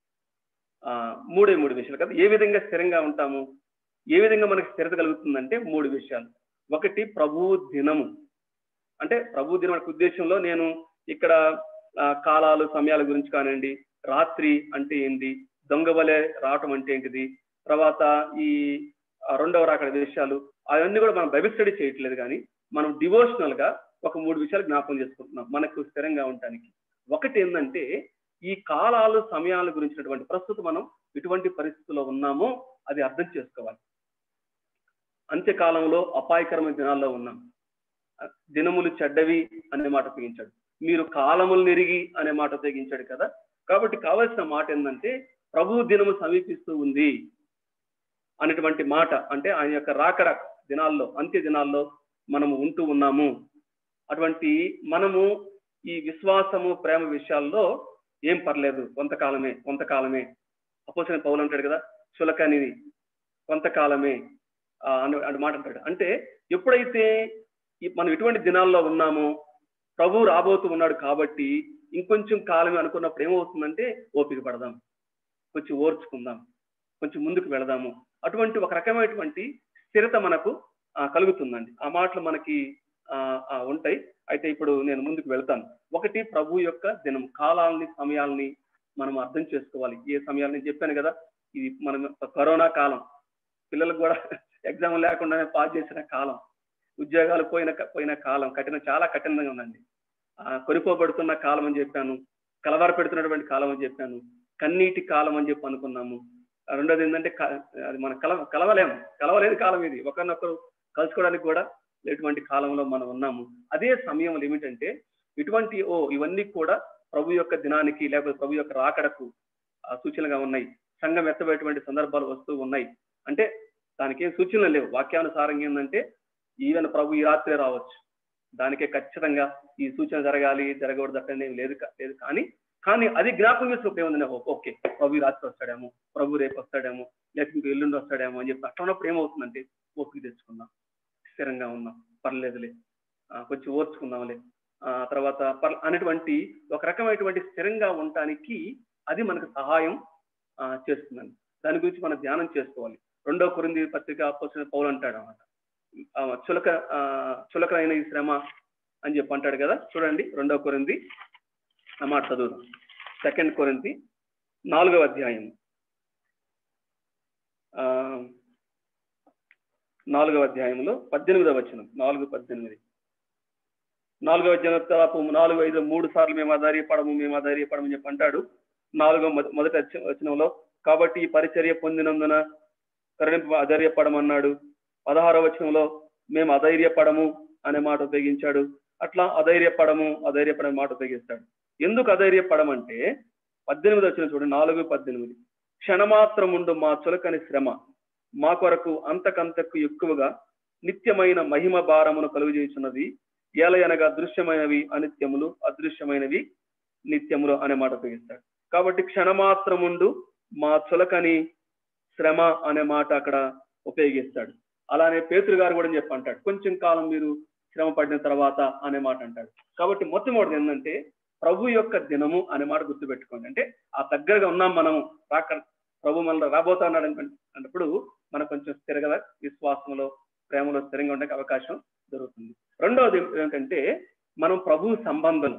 ఆ మూడే మూడు విషయాలు కదా ఏ విధంగా స్థిరంగా ఉంటాము ఏ విధంగా మనకి స్థిరత కలుగుతుందంటే మూడు విషయాలు ఒకటి ప్రభు దినము అంటే ప్రభు దినం ఉద్దేశంలో నేను ఇక్కడ కాలాలు సమయాల గురించి కానివ్వండి రాత్రి అంటే ఏంటి దొంగ వలె రావటం అంటే ఏంటిది తర్వాత ఈ రెండవ రాకడ విషయాలు అవన్నీ కూడా మనం బైబిల్ స్టడీ చేయట్లేదు కానీ మనం డివోషనల్ గా ఒక మూడు విషయాలు జ్ఞాపకం చేసుకుంటున్నాం మనకు స్థిరంగా ఉండటానికి ఒకటి ఏంటంటే ఈ కాలాలు సమయాల గురించినటువంటి ప్రస్తుతం మనం ఎటువంటి పరిస్థితుల్లో ఉన్నామో అది అర్థం చేసుకోవాలి అంత్యకాలంలో అపాయకరమైన దినాల్లో ఉన్నాం దినములు చెడ్డవి అనే మాట ఉపయోగించాడు మీరు కాలములు నెరిగి అనే మాట ఉపయోగించాడు కదా కాబట్టి కావాల్సిన మాట ఏంటంటే ప్రభు దినము సమీపిస్తూ ఉంది అనేటువంటి మాట అంటే ఆయన యొక్క రాకడ దినాల్లో అంత్య దినాల్లో మనము ఉంటూ ఉన్నాము అటువంటి మనము ఈ విశ్వాసము ప్రేమ విషయాల్లో ఏం పర్లేదు కొంతకాలమే కొంతకాలమే అపోసిన పౌలు అంటాడు కదా చులకని కొంతకాలమే అని మాట అంటాడు అంటే ఎప్పుడైతే మనం ఎటువంటి దినాల్లో ఉన్నామో ప్రభు రాబోతూ ఉన్నాడు కాబట్టి ఇంకొంచెం కాలమే అనుకున్నప్పుడు ఏమవుతుందంటే ఓపిక పడదాం కొంచెం ఓర్చుకుందాం కొంచెం ముందుకు వెళదాము అటువంటి ఒక రకమైనటువంటి స్థిరత మనకు కలుగుతుందండి ఆ మాటలు మనకి ఉంటాయి అయితే ఇప్పుడు నేను ముందుకు వెళ్తాను ఒకటి ప్రభు యొక్క దినం కాలాలని సమయాలని మనం అర్థం చేసుకోవాలి ఏ సమయాలని చెప్పాను కదా ఇది మనం కరోనా కాలం పిల్లలకు కూడా ఎగ్జామ్ లేకుండానే పాస్ చేసిన కాలం ఉద్యోగాలు పోయిన పోయిన కాలం కఠిన చాలా కఠినంగా ఉందండి కొనిపోబడుతున్న కాలం అని చెప్పాను కలవర పెడుతున్నటువంటి కాలం అని చెప్పాను కన్నీటి కాలం అని చెప్పి అనుకున్నాము రెండోది ఏంటంటే అది మన కల కలవలేము కలవలేని కాలం ఇది ఒకరినొకరు కలుసుకోవడానికి కూడా ఇటువంటి కాలంలో మనం ఉన్నాము అదే సమయంలో ఏమిటంటే ఇటువంటి ఓ ఇవన్నీ కూడా ప్రభు యొక్క దినానికి లేకపోతే ప్రభు యొక్క రాకడకు సూచనగా ఉన్నాయి సంఘం ఎత్తబడేటువంటి సందర్భాలు వస్తూ ఉన్నాయి అంటే దానికి ఏం సూచనలు లేవు వాక్యానుసారంగా ఏంటంటే ఈవెన్ ప్రభు ఈ రాత్రే రావచ్చు దానికే ఖచ్చితంగా ఈ సూచన జరగాలి జరగకూడదు అట్లనే లేదు లేదు కానీ కానీ అది జ్ఞాపకం చేసుకుంటే ఏముంది ఓకే ప్రభు ఈ రాత్రి వస్తాడేమో ప్రభు రేపు వస్తాడేమో లేకపోతే ఇంకో ఎల్లుండి వస్తాడేమో అని చెప్పి అట్లా ఉన్నప్పుడు ఏమవుతుందంటే ఓపిక తెచ్చుకుందాం స్థిరంగా ఉన్నాం పర్లేదులే కొంచెం ఓర్చుకుందాంలే ఆ తర్వాత పర్ అనేటువంటి ఒక రకమైనటువంటి స్థిరంగా ఉండటానికి అది మనకు సహాయం చేస్తుందండి దాని గురించి మనం ధ్యానం చేసుకోవాలి రెండో కొరింది పత్రిక పోసిన పౌలు అంటాడు అనమాట చులక చులకైన ఈ శ్రమ అని చెప్పి అంటాడు కదా చూడండి రెండో కొరింది అన్నమాట చదువుదాం సెకండ్ కొరింది నాలుగవ అధ్యాయం నాలుగవ అధ్యాయంలో పద్దెనిమిదవ వచనం నాలుగు పద్దెనిమిది నాలుగవ అధ్యాయం తర్వాత నాలుగు ఐదు మూడు సార్లు మేము ఆధార్యపడము మేము ఆధార్యపడమని చెప్పి అంటాడు నాలుగో మొదటి వచనంలో కాబట్టి ఈ పరిచర్య పొందినందున కరుణింప అధైర్యపడమన్నాడు పదహారవ వచనంలో మేము అధైర్యపడము అనే మాట ఉపయోగించాడు అట్లా అధైర్యపడము అధైర్యపడని మాట ఉపయోగిస్తాడు ఎందుకు అధైర్యపడమంటే పద్దెనిమిది వచ్చిన చూడండి నాలుగు పద్దెనిమిది క్షణమాత్రముండు మా చులకని శ్రమ మా కొరకు అంతకంతకు ఎక్కువగా నిత్యమైన మహిమ భారమును కలుగజేస్తున్నది ఏలయనగా దృశ్యమైనవి అనిత్యములు అదృశ్యమైనవి నిత్యములు అనే మాట ఉపయోగిస్తాడు కాబట్టి క్షణమాత్రముండు మా చులకని శ్రమ అనే మాట అక్కడ ఉపయోగిస్తాడు అలానే పేతురు గారు కూడా చెప్పి అంటాడు కొంచెం కాలం మీరు శ్రమ పడిన తర్వాత అనే మాట అంటాడు కాబట్టి మొట్టమొదటి ఏంటంటే ప్రభు యొక్క దినము అనే మాట గుర్తుపెట్టుకోండి అంటే ఆ దగ్గరగా ఉన్నాం మనము రాక ప్రభు మనలో రాబోతున్నాడు అన్నప్పుడు మనకు కొంచెం స్థిరగా విశ్వాసంలో ప్రేమలో స్థిరంగా ఉండడానికి అవకాశం దొరుకుతుంది రెండవది ఏంటంటే మనం ప్రభు సంబంధం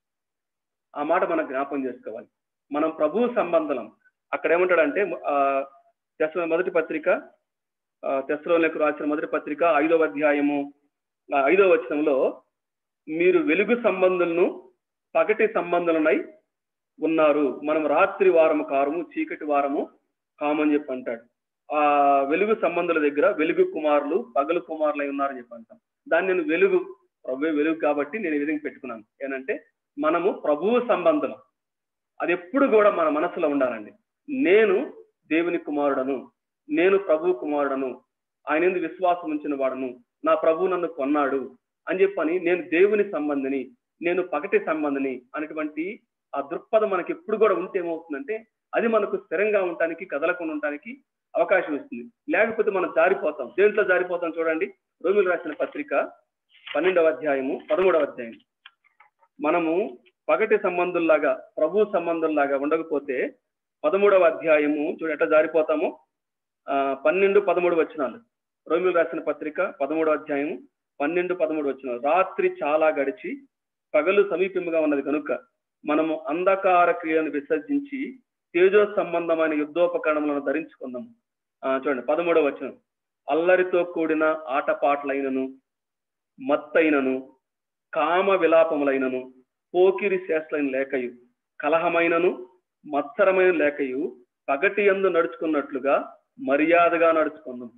ఆ మాట మనం జ్ఞాపం చేసుకోవాలి మనం ప్రభు సంబంధం అక్కడ ఏమంటాడంటే తెస్ల మొదటి పత్రిక తెస్సలోనికి రాసిన మొదటి పత్రిక ఐదవ అధ్యాయము ఐదవ వచనంలో మీరు వెలుగు సంబంధులను పగటి సంబంధులనై ఉన్నారు మనం రాత్రి వారము కారము చీకటి వారము కామని చెప్పి అంటాడు ఆ వెలుగు సంబంధుల దగ్గర వెలుగు కుమారులు పగలు కుమారులు అయి ఉన్నారని చెప్పి అంటాం దాన్ని నేను వెలుగు ప్రభు వెలుగు కాబట్టి నేను ఈ విధంగా పెట్టుకున్నాను ఏంటంటే మనము ప్రభువు సంబంధం అది ఎప్పుడు కూడా మన మనసులో ఉండాలండి నేను దేవుని కుమారుడను నేను ప్రభు కుమారుడను ఆయన ఎందుకు విశ్వాసం ఉంచిన వాడను నా ప్రభు నన్ను కొన్నాడు అని చెప్పని నేను దేవుని సంబంధిని నేను పగటి సంబంధిని అనేటువంటి ఆ దృక్పథం మనకి ఎప్పుడు కూడా ఉంటే ఏమవుతుందంటే అది మనకు స్థిరంగా ఉండటానికి కదలకుండా ఉండటానికి అవకాశం ఇస్తుంది లేకపోతే మనం జారిపోతాం దేంట్లో జారిపోతాం చూడండి రోమిలు రాసిన పత్రిక పన్నెండవ అధ్యాయము పదమూడవ అధ్యాయం మనము పగటి సంబంధుల్లాగా ప్రభు సంబంధుల్లాగా ఉండకపోతే పదమూడవ అధ్యాయము చూడ ఎట్లా జారిపోతాము పన్నెండు పదమూడు వచనాలు రోమిలు రాసిన పత్రిక పదమూడవ అధ్యాయము పన్నెండు పదమూడు వచనాలు రాత్రి చాలా గడిచి పగలు సమీపముగా ఉన్నది కనుక మనము అంధకార క్రియను విసర్జించి తేజో సంబంధమైన యుద్ధోపకరణములను ధరించుకుందాము చూడండి పదమూడవ వచనం అల్లరితో కూడిన ఆటపాటలైనను మత్తైనను కామ విలాపములైనను పోకిరి శేషలైన లేకయు కలహమైనను మత్సరమైన లేకయు పగటి ఎందు నడుచుకున్నట్లుగా మర్యాదగా నడుచుకుందాం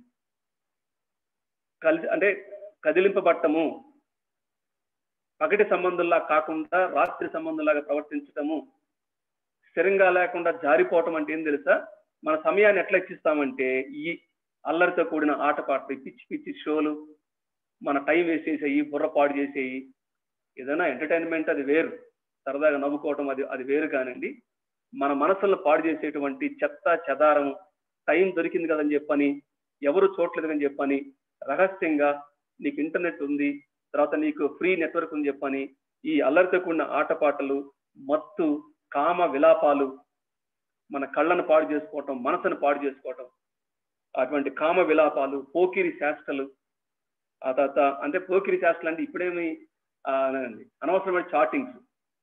కలిసి అంటే కదిలింపబట్టము పగటి సంబంధంలా కాకుండా రాత్రి సంబంధంలాగా ప్రవర్తించటము స్థిరంగా లేకుండా జారిపోవటం అంటే ఏం తెలుసా మన సమయాన్ని ఎట్లా ఇచ్చిస్తామంటే ఈ అల్లరితో కూడిన ఆటపాటలు పిచ్చి పిచ్చి షోలు మన టైం వేస్ట్ చేసేయి బుర్ర పాడు చేసేయి ఏదైనా ఎంటర్టైన్మెంట్ అది వేరు సరదాగా నవ్వుకోవటం అది అది వేరు కానండి మన మనసులను పాడు చేసేటువంటి చెత్త చెదారం టైం దొరికింది కదని చెప్పని ఎవరు చూడలేదు అని చెప్పని రహస్యంగా నీకు ఇంటర్నెట్ ఉంది తర్వాత నీకు ఫ్రీ నెట్వర్క్ ఉంది చెప్పని ఈ అల్లరితో కూడిన ఆటపాటలు మత్తు కామ విలాపాలు మన కళ్ళను పాడు చేసుకోవటం మనసును పాడు చేసుకోవటం అటువంటి కామ విలాపాలు పోకిరి శాస్త్రలు ఆ తర్వాత అంటే పోకిరి శాస్త్రాలు అంటే ఇప్పుడేమి అనవసరమైన చాటింగ్స్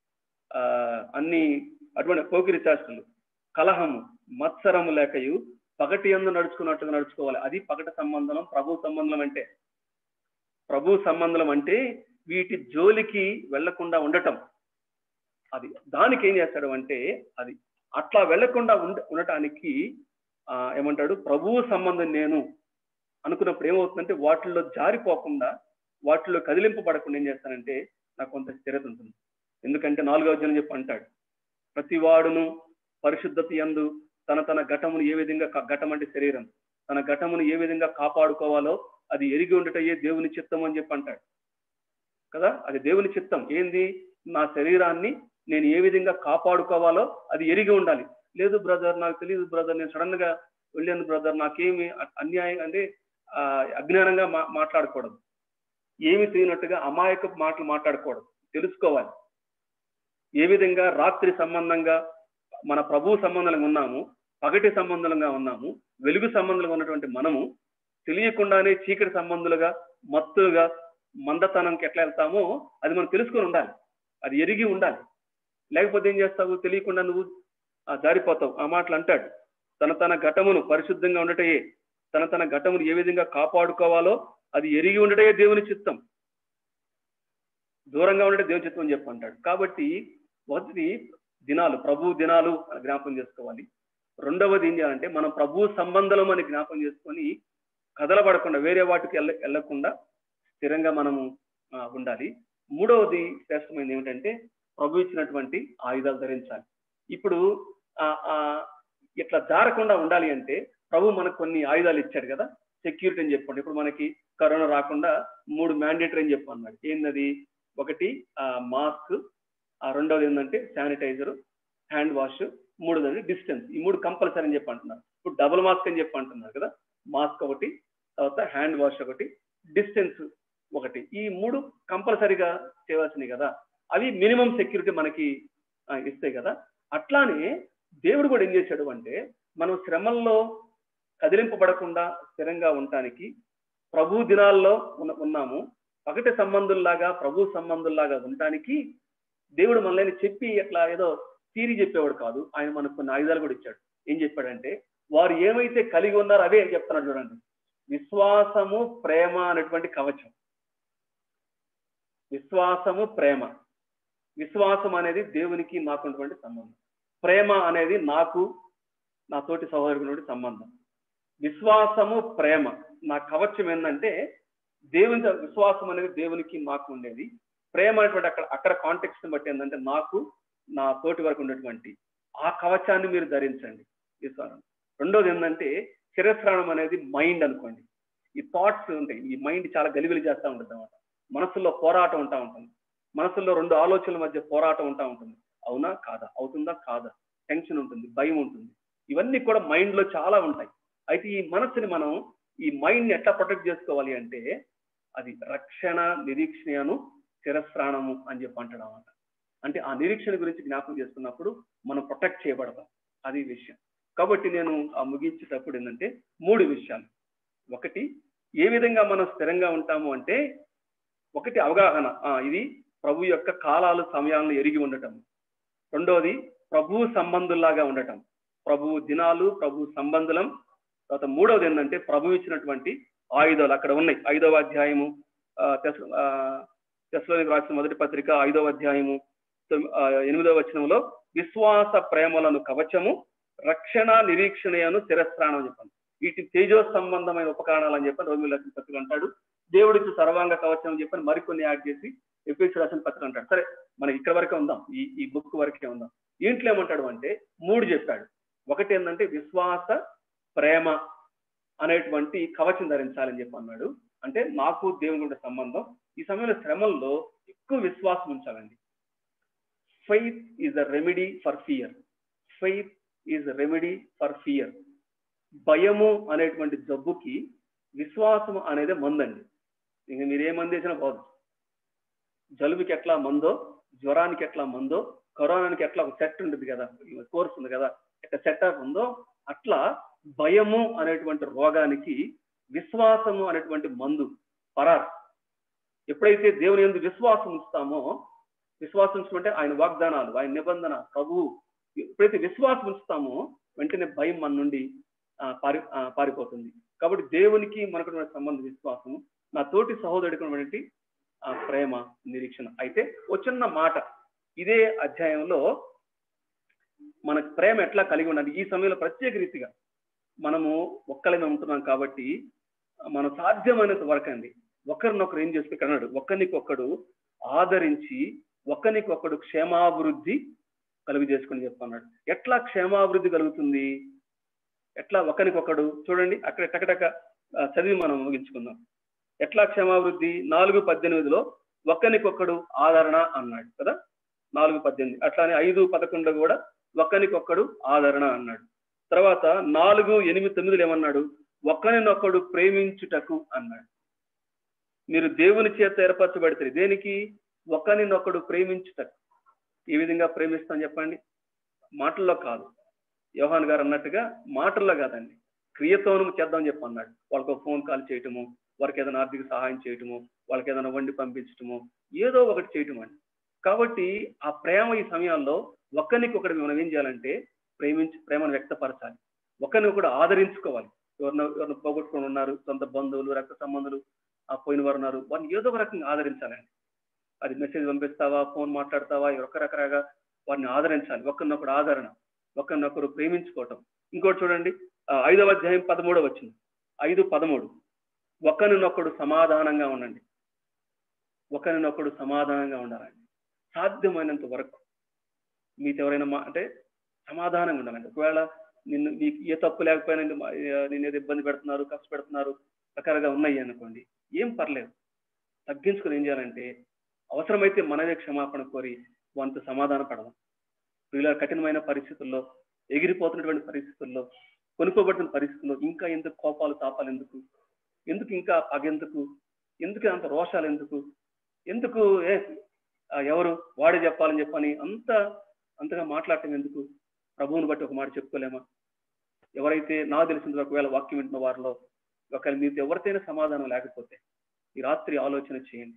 అన్ని అటువంటి పోకిరి శాస్త్రాలు కలహము మత్సరము లేకయు పగటి ఎందు నడుచుకున్నట్టుగా నడుచుకోవాలి అది పగటి సంబంధం ప్రభు సంబంధం అంటే ప్రభు సంబంధం అంటే వీటి జోలికి వెళ్లకుండా ఉండటం అది దానికి ఏం చేస్తాడు అంటే అది అట్లా వెళ్లకుండా ఉండ ఉండటానికి ఆ ఏమంటాడు ప్రభువు సంబంధం నేను అనుకున్నప్పుడు ఏమవుతుందంటే వాటిల్లో జారిపోకుండా వాటిలో కదిలింపబడకుండా ఏం చేస్తానంటే నాకు కొంత స్థిరత ఉంటుంది ఎందుకంటే నాలుగవ జనం చెప్పి అంటాడు ప్రతి వాడును పరిశుద్ధత ఎందు తన తన ఘటమును ఏ విధంగా ఘటం అంటే శరీరం తన ఘటమును ఏ విధంగా కాపాడుకోవాలో అది ఎరిగి ఉండటయే దేవుని చిత్తం అని చెప్పి అంటాడు కదా అది దేవుని చిత్తం ఏంది నా శరీరాన్ని నేను ఏ విధంగా కాపాడుకోవాలో అది ఎరిగి ఉండాలి లేదు బ్రదర్ నాకు తెలియదు బ్రదర్ నేను సడన్ గా వెళ్ళాను బ్రదర్ నాకేమి అన్యాయం అంటే అజ్ఞానంగా మా మాట్లాడకూడదు ఏమి తెలియనట్టుగా అమాయక మాటలు మాట్లాడకూడదు తెలుసుకోవాలి ఏ విధంగా రాత్రి సంబంధంగా మన ప్రభు సంబంధంగా ఉన్నాము పగటి సంబంధంగా ఉన్నాము వెలుగు సంబంధంగా ఉన్నటువంటి మనము తెలియకుండానే చీకటి సంబంధులుగా మత్తుగా మందతనంకి ఎట్లా వెళ్తామో అది మనం తెలుసుకొని ఉండాలి అది ఎరిగి ఉండాలి లేకపోతే ఏం చేస్తావు తెలియకుండా నువ్వు జారిపోతావు ఆ మాటలు అంటాడు తన తన ఘటమును పరిశుద్ధంగా ఉండటయే తన తన ఘటమును ఏ విధంగా కాపాడుకోవాలో అది ఎరిగి ఉండటే దేవుని చిత్తం దూరంగా ఉండటే దేవుని చిత్తం అని చెప్పి అంటాడు కాబట్టి మొదటి దినాలు ప్రభు దినాలు జ్ఞాపం చేసుకోవాలి రెండవది ఏం చేయాలంటే మనం ప్రభు సంబంధం అని జ్ఞాపం చేసుకొని కదలబడకుండా వేరే వాటికి వెళ్ళ వెళ్ళకుండా స్థిరంగా మనము ఉండాలి మూడవది శ్రేష్టమైనది ఏమిటంటే ప్రభు ఇచ్చినటువంటి ఆయుధాలు ధరించాలి ఇప్పుడు ఇట్లా జారకుండా ఉండాలి అంటే ప్రభు మనకు కొన్ని ఆయుధాలు ఇచ్చాడు కదా సెక్యూరిటీ అని చెప్పండి ఇప్పుడు మనకి కరోనా రాకుండా మూడు మ్యాండేటరీ అని చెప్పి అన్నాడు ఏంటది ఒకటి మాస్క్ ఆ రెండవది ఏంటంటే శానిటైజర్ హ్యాండ్ వాష్ మూడోది డిస్టెన్స్ ఈ మూడు కంపల్సరీ అని చెప్పి అంటున్నారు ఇప్పుడు డబుల్ మాస్క్ అని చెప్పి అంటున్నారు కదా మాస్క్ ఒకటి తర్వాత హ్యాండ్ వాష్ ఒకటి డిస్టెన్స్ ఒకటి ఈ మూడు కంపల్సరీగా చేయవలసినవి కదా అవి మినిమం సెక్యూరిటీ మనకి ఆ, ఇస్తాయి కదా అట్లానే దేవుడు కూడా ఏం చేశాడు అంటే మనం శ్రమల్లో కదిలింపబడకుండా స్థిరంగా ఉండటానికి ప్రభు దినాల్లో ఉన్న ఉన్నాము పగటి సంబంధుల్లాగా ప్రభు సంబంధుల్లాగా ఉండటానికి దేవుడు మనల్ని చెప్పి అట్లా ఏదో తీరి చెప్పేవాడు కాదు ఆయన మనకు కొన్ని ఆయుధాలు కూడా ఇచ్చాడు ఏం చెప్పాడంటే వారు ఏమైతే కలిగి ఉన్నారో అవే చెప్తున్నాడు చూడండి విశ్వాసము ప్రేమ అనేటువంటి కవచం విశ్వాసము ప్రేమ విశ్వాసం అనేది దేవునికి నాకు ఉన్నటువంటి సంబంధం ప్రేమ అనేది నాకు నా తోటి సహోదరుడి సంబంధం విశ్వాసము ప్రేమ నా కవచం ఏంటంటే దేవుని విశ్వాసం అనేది దేవునికి నాకు ఉండేది ప్రేమ అనేటువంటి అక్కడ అక్కడ కాంటెక్స్ట్ బట్టి ఏంటంటే నాకు నా తోటి వరకు ఉన్నటువంటి ఆ కవచాన్ని మీరు ధరించండి విశ్వాసం రెండోది ఏంటంటే శిరస్రాణం అనేది మైండ్ అనుకోండి ఈ థాట్స్ ఉంటాయి ఈ మైండ్ చాలా గలిబిలి చేస్తూ ఉంటుంది అనమాట మనసులో పోరాటం ఉంటా ఉంటుంది మనసులో రెండు ఆలోచనల మధ్య పోరాటం ఉంటా ఉంటుంది అవునా కాదా అవుతుందా కాదా టెన్షన్ ఉంటుంది భయం ఉంటుంది ఇవన్నీ కూడా మైండ్ లో చాలా ఉంటాయి అయితే ఈ మనసుని మనం ఈ మైండ్ ని ఎట్లా ప్రొటెక్ట్ చేసుకోవాలి అంటే అది రక్షణ నిరీక్షణను శిరస్రాణము అని చెప్పి అంటాడు అన్నమాట అంటే ఆ నిరీక్షణ గురించి జ్ఞాపకం చేసుకున్నప్పుడు మనం ప్రొటెక్ట్ చేయబడతాం అది విషయం కాబట్టి నేను ఆ ముగించేటప్పుడు ఏంటంటే మూడు విషయాలు ఒకటి ఏ విధంగా మనం స్థిరంగా ఉంటాము అంటే ఒకటి అవగాహన ఆ, ఇది ప్రభు యొక్క కాలాలు సమయాలను ఎరిగి ఉండటం రెండోది ప్రభు సంబంధుల్లాగా ఉండటం ప్రభు దినాలు ప్రభు సంబంధులం తర్వాత మూడవది ఏంటంటే ప్రభు ఇచ్చినటువంటి ఆయుధాలు అక్కడ ఉన్నాయి ఐదవ అధ్యాయము ఆ, తెస్- ఆ, తెస్సలోనికి రాసిన మొదటి పత్రిక ఐదవ అధ్యాయము తొమ్- ఆ, ఎనిమిదవ వచనంలో విశ్వాస ప్రేమలను కవచము రక్షణ నిరీక్షణయను శిరస్త్రాణం అని చెప్పాను వీటి తేజో సంబంధమైన ఉపకరణాలు అని చెప్పని రోమిల రాసిన పత్రిక అంటాడు దేవుడికి సర్వాంగ కవచం అని చెప్పని మరికొన్ని యాడ్ చేసి ఎపిఎస్ రాసిన పత్రిక అంటాడు సరే మనకి ఇక్కడ వరకే ఉందాం ఈ ఈ బుక్ వరకే ఉందాం దీంట్లో ఏమంటాడు అంటే మూడు చెప్పాడు ఒకటి ఏంటంటే విశ్వాస ప్రేమ అనేటువంటి కవచం ధరించాలని చెప్పి అన్నాడు అంటే నాకు దేవుని ఉండే సంబంధం ఈ సమయంలో శ్రమల్లో ఎక్కువ విశ్వాసం ఉంచాలండి faith is a remedy for fear faith is remedy for fear భయము అనేటువంటి జబ్బుకి విశ్వాసం అనేది మందండి ఇంక మీరు ఏ మంది వేసినా పోదు జలుబుకి ఎట్లా మందో జ్వరానికి ఎట్లా మందో కరోనానికి ఎట్లా ఒక సెట్ ఉంటుంది కదా కోర్స్ ఉంది కదా ఎట్లా సెటప్ ఉందో అట్లా భయము అనేటువంటి రోగానికి విశ్వాసము అనేటువంటి మందు పరార్ ఎప్పుడైతే దేవుని ఎందుకు విశ్వాసం ఉంచుతామో విశ్వాసం ఉంచుకుంటే ఆయన వాగ్దానాలు ఆయన నిబంధన ప్రభువు ఎప్పుడైతే విశ్వాసం ఉంచుతామో వెంటనే భయం మన నుండి ఆ, పారి ఆ, పారిపోతుంది కాబట్టి దేవునికి మనకు ఉన్న సంబంధ విశ్వాసము నా తోటి సహోదరుడికి ఉన్నటువంటి ఆ ప్రేమ నిరీక్షణ అయితే ఓ చిన్న మాట ఇదే అధ్యాయంలో మనకు ప్రేమ ఎట్లా కలిగి ఉండాలి ఈ సమయంలో ప్రత్యేక రీతిగా మనము ఒక్కలమే ఉంటున్నాం కాబట్టి మనం సాధ్యమైనంత వరకు అండి ఒకరినొకరు ఏం చేస్తే అన్నాడు ఒకరికొకడు ఆదరించి ఒకరికొకడు క్షేమాభివృద్ధి కలుగు చేసుకుని చెప్పన్నాడు ఎట్లా క్షేమాభివృద్ధి కలుగుతుంది ఎట్లా ఒకరికొకడు చూడండి అక్కడ టకటక ఆ, చదివి మనం ముగించుకుందాం ఎట్లా క్షేమాభివృద్ధి నాలుగు పద్దెనిమిదిలో ఒకరికొకడు ఆదరణ అన్నాడు కదా నాలుగు పద్దెనిమిది అట్లానే ఐదు పదకొండు కూడా ఒకరికొకడు ఆదరణ అన్నాడు తర్వాత నాలుగు ఎనిమిది తొమ్మిదిలో ఏమన్నాడు ఒకరినొకడు ప్రేమించుటకు అన్నాడు మీరు దేవుని చేత ఏర్పరచబడతారు దేనికి ఒకరినొకడు ప్రేమించుటకు ఏ విధంగా ప్రేమిస్తాం చెప్పండి మాటల్లో కాదు యోహాన్ గారు అన్నట్టుగా మాటల్లో కాదండి క్రియతోనము చేద్దాం చెప్పి అన్నాడు వాళ్ళకు ఒక ఫోన్ కాల్ చేయటము వారికి ఏదైనా ఆర్థిక సహాయం చేయటము వాళ్ళకి ఏదైనా వండి పంపించటము ఏదో ఒకటి చేయటం అండి కాబట్టి ఆ ప్రేమ ఈ సమయాల్లో ఒకరికొకటి మనం ఏం చేయాలంటే ప్రేమించి ప్రేమను వ్యక్తపరచాలి ఒకరిని కూడా ఆదరించుకోవాలి ఎవరినో ఎవరిని పోగొట్టుకొని ఉన్నారు సొంత బంధువులు రక్త సంబంధులు ఆ పోయిన వారు ఉన్నారు వారిని ఏదో ఒక రకంగా ఆదరించాలండి అది మెసేజ్ పంపిస్తావా ఫోన్ మాట్లాడతావా ఒక రకరకాగా వారిని ఆదరించాలి ఒకరినొకరు ఆదరణ ఒకరినొకరు ప్రేమించుకోవటం ఇంకోటి చూడండి ఆ, ఐదవ అధ్యాయం పదమూడవ వచ్చింది ఐదు పదమూడు ఒకరినొకడు సమాధానంగా ఉండండి ఒకరినొకడు సమాధానంగా ఉండాలండి సాధ్యమైనంత వరకు మీతో ఎవరైనా మా అంటే సమాధానంగా ఉండాలండి ఒకవేళ నిన్ను నీకు ఏ తప్పు లేకపోయినా నిన్ను మా- నిన్ను ఏదో ఇబ్బంది పెడుతున్నారు కష్టపెడుతున్నారు రకరకాలుగా ఉన్నాయి అనుకోండి ఏం పర్లేదు తగ్గించుకొని ఏం చేయాలంటే అవసరమైతే మనమే క్షమాపణ కోరి వంత సమాధాన పడదాం ఇలా కఠినమైన పరిస్థితుల్లో ఎగిరిపోతున్నటువంటి పరిస్థితుల్లో కొనుక్కోబడుతున్న పరిస్థితుల్లో ఇంకా ఎందుకు కోపాలు తాపాలు ఎందుకు ఎందుకు ఇంకా పగెందుకు ఎందుకు అంత రోషాలు ఎందుకు ఎందుకు ఏ ఆ, ఎవరు వాడే చెప్పాలని చెప్పని అంత అంతగా మాట్లాడటం ఎందుకు ప్రభువుని బట్టి ఒక మాట చెప్పుకోలేమా ఎవరైతే నాకు తెలిసిన ఒకవేళ వాక్యం వింటున్న వారిలో ఒకవేళ మీతో ఎవరితోనే సమాధానం లేకపోతే ఈ రాత్రి ఆలోచన చేయండి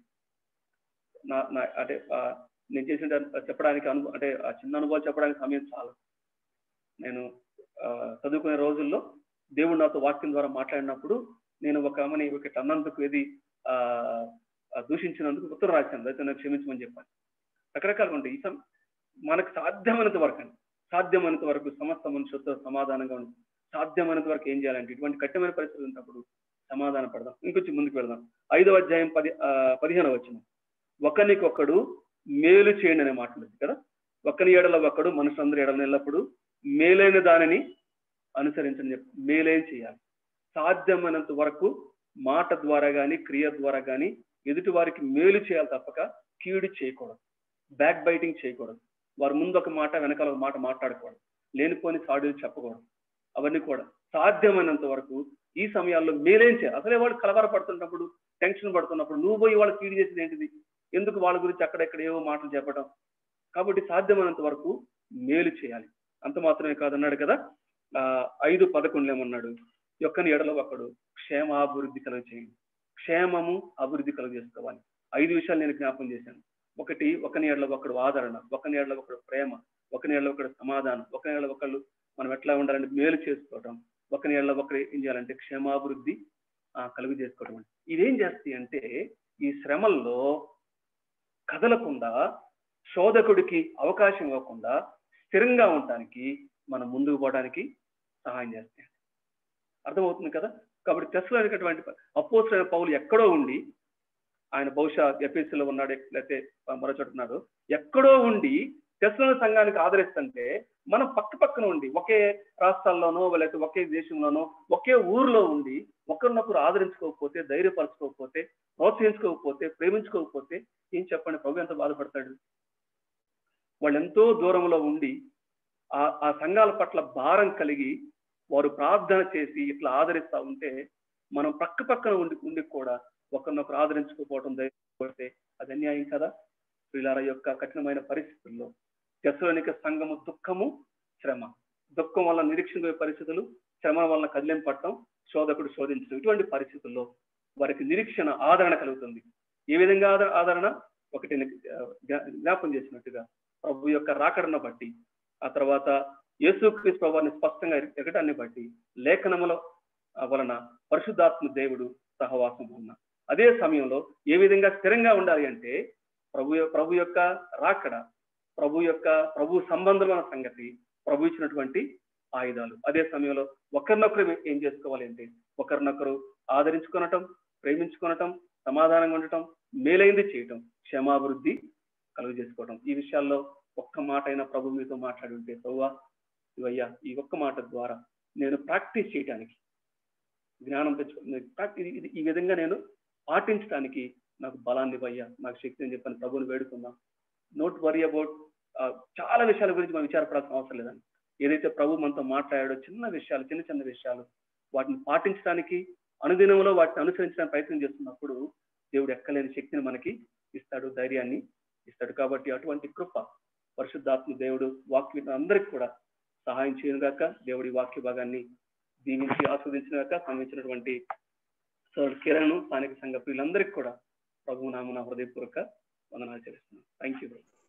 నా నా అంటే ఆ, నేను చేసిన చెప్పడానికి అను అంటే ఆ చిన్న అనుభవాలు చెప్పడానికి సమయం చాలు నేను ఆ, చదువుకునే రోజుల్లో దేవుడు నాతో వాక్యం ద్వారా మాట్లాడినప్పుడు నేను ఒక ఆమెని ఒకటి అన్నందుకు ఏది ఆ ఆ, దూషించినందుకు ఉత్తరం రాశాను అయితే నాకు క్షమించమని చెప్పాను రకరకాలుగా ఉంటాయి ఈ సం మనకు సాధ్యమైనంత వరకు అండి సాధ్యమైనంత వరకు సమస్త మనుషులతో సమాధానంగా ఉంది సాధ్యమైనంత వరకు ఏం చేయాలంటే ఇటువంటి కఠినమైన పరిస్థితులు ఉన్నప్పుడు సమాధాన పడదాం ఇంకొంచెం ముందుకు వెళ్దాం ఐదవ అధ్యాయం పది ఆ, పదిహేనవ వచ్చిన ఒకనికొకడు మేలు చేయండి అనే మాట ఉంది కదా ఒకని ఏడల ఒకడు మనుషులందరూ ఎడల ఎల్లప్పుడు మేలైన దానిని అనుసరించని చెప్పి మేలేం చేయాలి సాధ్యమైనంత వరకు మాట ద్వారా కానీ క్రియ ద్వారా కానీ ఎదుటి వారికి మేలు చేయాలి తప్పక కీడు చేయకూడదు బ్యాక్ బైటింగ్ చేయకూడదు వారి ముందు ఒక మాట వెనకాల ఒక మాట మాట్లాడకూడదు లేనిపోని సాడులు చెప్పకూడదు అవన్నీ కూడా సాధ్యమైనంత వరకు ఈ సమయాల్లో మేలేం చేయాలి అసలే వాళ్ళు కలవర పడుతున్నప్పుడు టెన్షన్ పడుతున్నప్పుడు నువ్వు పోయి వాళ్ళకి కీడు చేసేది ఏంటిది ఎందుకు వాళ్ళ గురించి అక్కడెక్కడ ఏవో మాటలు చెప్పడం కాబట్టి సాధ్యమైనంత వరకు మేలు చేయాలి అంత మాత్రమే కాదు అన్నాడు కదా ఆ ఐదు పదకొండు ఏమన్నాడు యొక్కని ఎడలో ఒకడు క్షేమాభివృద్ధి కలుగ చేయండి క్షేమము అభివృద్ధి కలుగ చేసుకోవాలి ఐదు విషయాలు నేను జ్ఞాపం చేశాను ఒకటి ఒకని ఏళ్ళ ఒకడు ఆదరణ ఒకని ఏళ్ళ ఒకడు ప్రేమ ఒకని ఏళ్ళ ఒకడు సమాధానం ఒకని ఏళ్ళ ఒకళ్ళు మనం ఎట్లా ఉండాలంటే మేలు చేసుకోవటం ఒకని ఏళ్ళ ఒకరు ఏం చేయాలంటే క్షేమాభివృద్ధి ఆ, కలుగు చేసుకోవటం అంటే ఇదేం చేస్తాయి అంటే ఈ శ్రమల్లో కదలకుండా శోధకుడికి అవకాశం ఇవ్వకుండా స్థిరంగా ఉండటానికి మనం ముందుకు పోవడానికి సహాయం చేస్తాయి అర్థమవుతుంది కదా కాబట్టి టెస్ట్లో అనేటటువంటి అపోసరైన పౌలు ఎక్కడో ఉండి ఆయన బహుశా ఎపిఎస్సీలో ఉన్నాడు లేకపోతే మరో చోట ఉన్నాడు ఎక్కడో ఉండి టెస్ట్ల సంఘానికి ఆదరిస్తుంటే మనం పక్క పక్కన ఉండి ఒకే రాష్ట్రాల్లోనో లేకపోతే ఒకే దేశంలోనో ఒకే ఊర్లో ఉండి ఒకరినొకరు ఆదరించుకోకపోతే ధైర్యపరచుకోకపోతే ప్రోత్సహించుకోకపోతే ప్రేమించుకోకపోతే ఏం చెప్పండి ప్రభు ఎంత బాధపడతాడు వాళ్ళు ఎంతో దూరంలో ఉండి ఆ ఆ సంఘాల పట్ల భారం కలిగి వారు ప్రార్థన చేసి ఇట్లా ఆదరిస్తా ఉంటే మనం పక్క పక్కన ఉండి ఉండి కూడా ఒకరినొకరు ఆదరించుకోకపోవడం ధైర్యపడితే అది అన్యాయం కదా వీళ్ళ యొక్క కఠినమైన పరిస్థితుల్లో తెసలోనిక సంఘము దుఃఖము శ్రమ దుఃఖం వల్ల నిరీక్షణ పరిస్థితులు శ్రమ వలన కదిలింపట్టడం శోధకుడు శోధించడం ఇటువంటి పరిస్థితుల్లో వారికి నిరీక్షణ ఆదరణ కలుగుతుంది ఏ విధంగా ఆదర- ఆదరణ ఒకటి నేను, ఆ, జ్ఞా- జ్ఞాపం చేసినట్టుగా ప్రభు యొక్క రాకడను బట్టి ఆ తర్వాత యేసుక్రీస్తు ప్రభువారిని స్పష్టంగా ఎగటాన్ని బట్టి లేఖనముల ఆ, వలన పరిశుద్ధాత్మ దేవుడు సహవాసం ఉన్న అదే సమయంలో ఏ విధంగా స్థిరంగా ఉండాలి అంటే ప్రభు యొ- ప్రభు యొక్క రాకడ ప్రభు యొక్క ప్రభు సంబంధమైన సంగతి ప్రభు ఇచ్చినటువంటి ఆయుధాలు అదే సమయంలో ఒకరినొకరు ఏం చేసుకోవాలి అంటే ఒకరినొకరు ఆదరించుకొనటం ప్రేమించుకొనటం సమాధానంగా ఉండటం మేలైంది చేయటం క్షమాభివృద్ధి కలుగు చేసుకోవటం ఈ విషయాల్లో ఒక్క మాట అయినా ప్రభు మీతో మాట్లాడి ఉంటే ప్రభువా ఇవయ్యా ఈ ఒక్క మాట ద్వారా నేను ప్రాక్టీస్ చేయటానికి జ్ఞానం తెచ్చుకో ప్రాక్- ఇది- ఇది- ఈ విధంగా నేను పాటించడానికి నాకు బలాన్ని ఇవ్వయ్యా నాకు శక్తిని చెప్పని ప్రభుని వేడుకుందాం నోట్ వరీ అబౌట్ చాలా విషయాల గురించి మనం విచారపడాల్సిన అవసరం లేదండి ఏదైతే ప్రభు మనతో మాట్లాడాడో చిన్న విషయాలు చిన్న చిన్న విషయాలు వాటిని పాటించడానికి అనుదినంలో వాటిని అనుసరించడానికి ప్రయత్నం చేస్తున్నప్పుడు దేవుడు ఎక్కలేని శక్తిని మనకి ఇస్తాడు ధైర్యాన్ని ఇస్తాడు కాబట్టి అటువంటి కృప పరిశుద్ధాత్మ దేవుడు వాక్య అందరికి కూడా సహాయం చేయను గాక దేవుడి వాక్య భాగాన్ని దీవించి ఆస్వాదించిన గాక సంబంధించినటువంటి సార్ కిరణ్ స్థానిక సంఘ ప్రియులందరికీ కూడా ప్రభు నామ హృదయపూర్వక వందనాలు చేస్తున్నాను థ్యాంక్ యూ